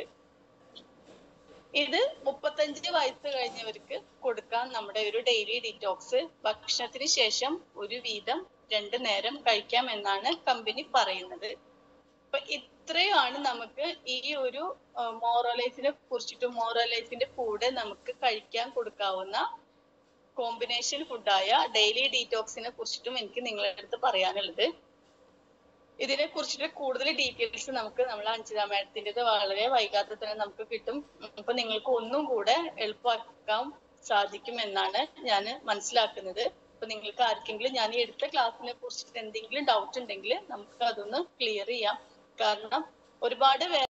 ഇത് മുപ്പത്തഞ്ച് വയസ്സ് കഴിഞ്ഞവർക്ക് കൊടുക്കാൻ നമ്മുടെ ഒരു ഡെയിലി ഡിറ്റോക്സ് ഭക്ഷണത്തിന് ശേഷം ഒരു വീതം രണ്ടു നേരം കഴിക്കാം എന്നാണ് കമ്പനി പറയുന്നത് അപ്പൊ ഇത്രയാണ് നമുക്ക് ഈ ഒരു മോറോലൈഫിനെ കുറിച്ചിട്ട് മോറോലൈഫിന്റെ കൂടെ നമുക്ക് കഴിക്കാൻ കൊടുക്കാവുന്ന കോമ്പിനേഷൻ ഫുഡായ ഡെയിലി ഡീറ്റോക്സിനെ കുറിച്ചിട്ടും എനിക്ക് നിങ്ങളുടെ അടുത്ത് പറയാനുള്ളത് ഇതിനെ കുറിച്ചിട്ട് കൂടുതൽ ഡീറ്റെയിൽസ് നമുക്ക് നമ്മൾ അഞ്ചിത മാഡത്തിൻ്റെത് വളരെ വൈകാതെ തന്നെ നമുക്ക് കിട്ടും അപ്പൊ നിങ്ങൾക്ക് ഒന്നും കൂടെ എളുപ്പമാക്കാൻ സാധിക്കും എന്നാണ് ഞാൻ മനസ്സിലാക്കുന്നത് അപ്പൊ നിങ്ങൾക്ക് ആർക്കെങ്കിലും ഞാൻ ഈ എടുത്ത ക്ലാസ്സിനെ കുറിച്ചിട്ട് എന്തെങ്കിലും ഡൗട്ട് ഉണ്ടെങ്കിൽ നമുക്ക് അതൊന്ന് ക്ലിയർ ചെയ്യാം കാരണം ഒരുപാട്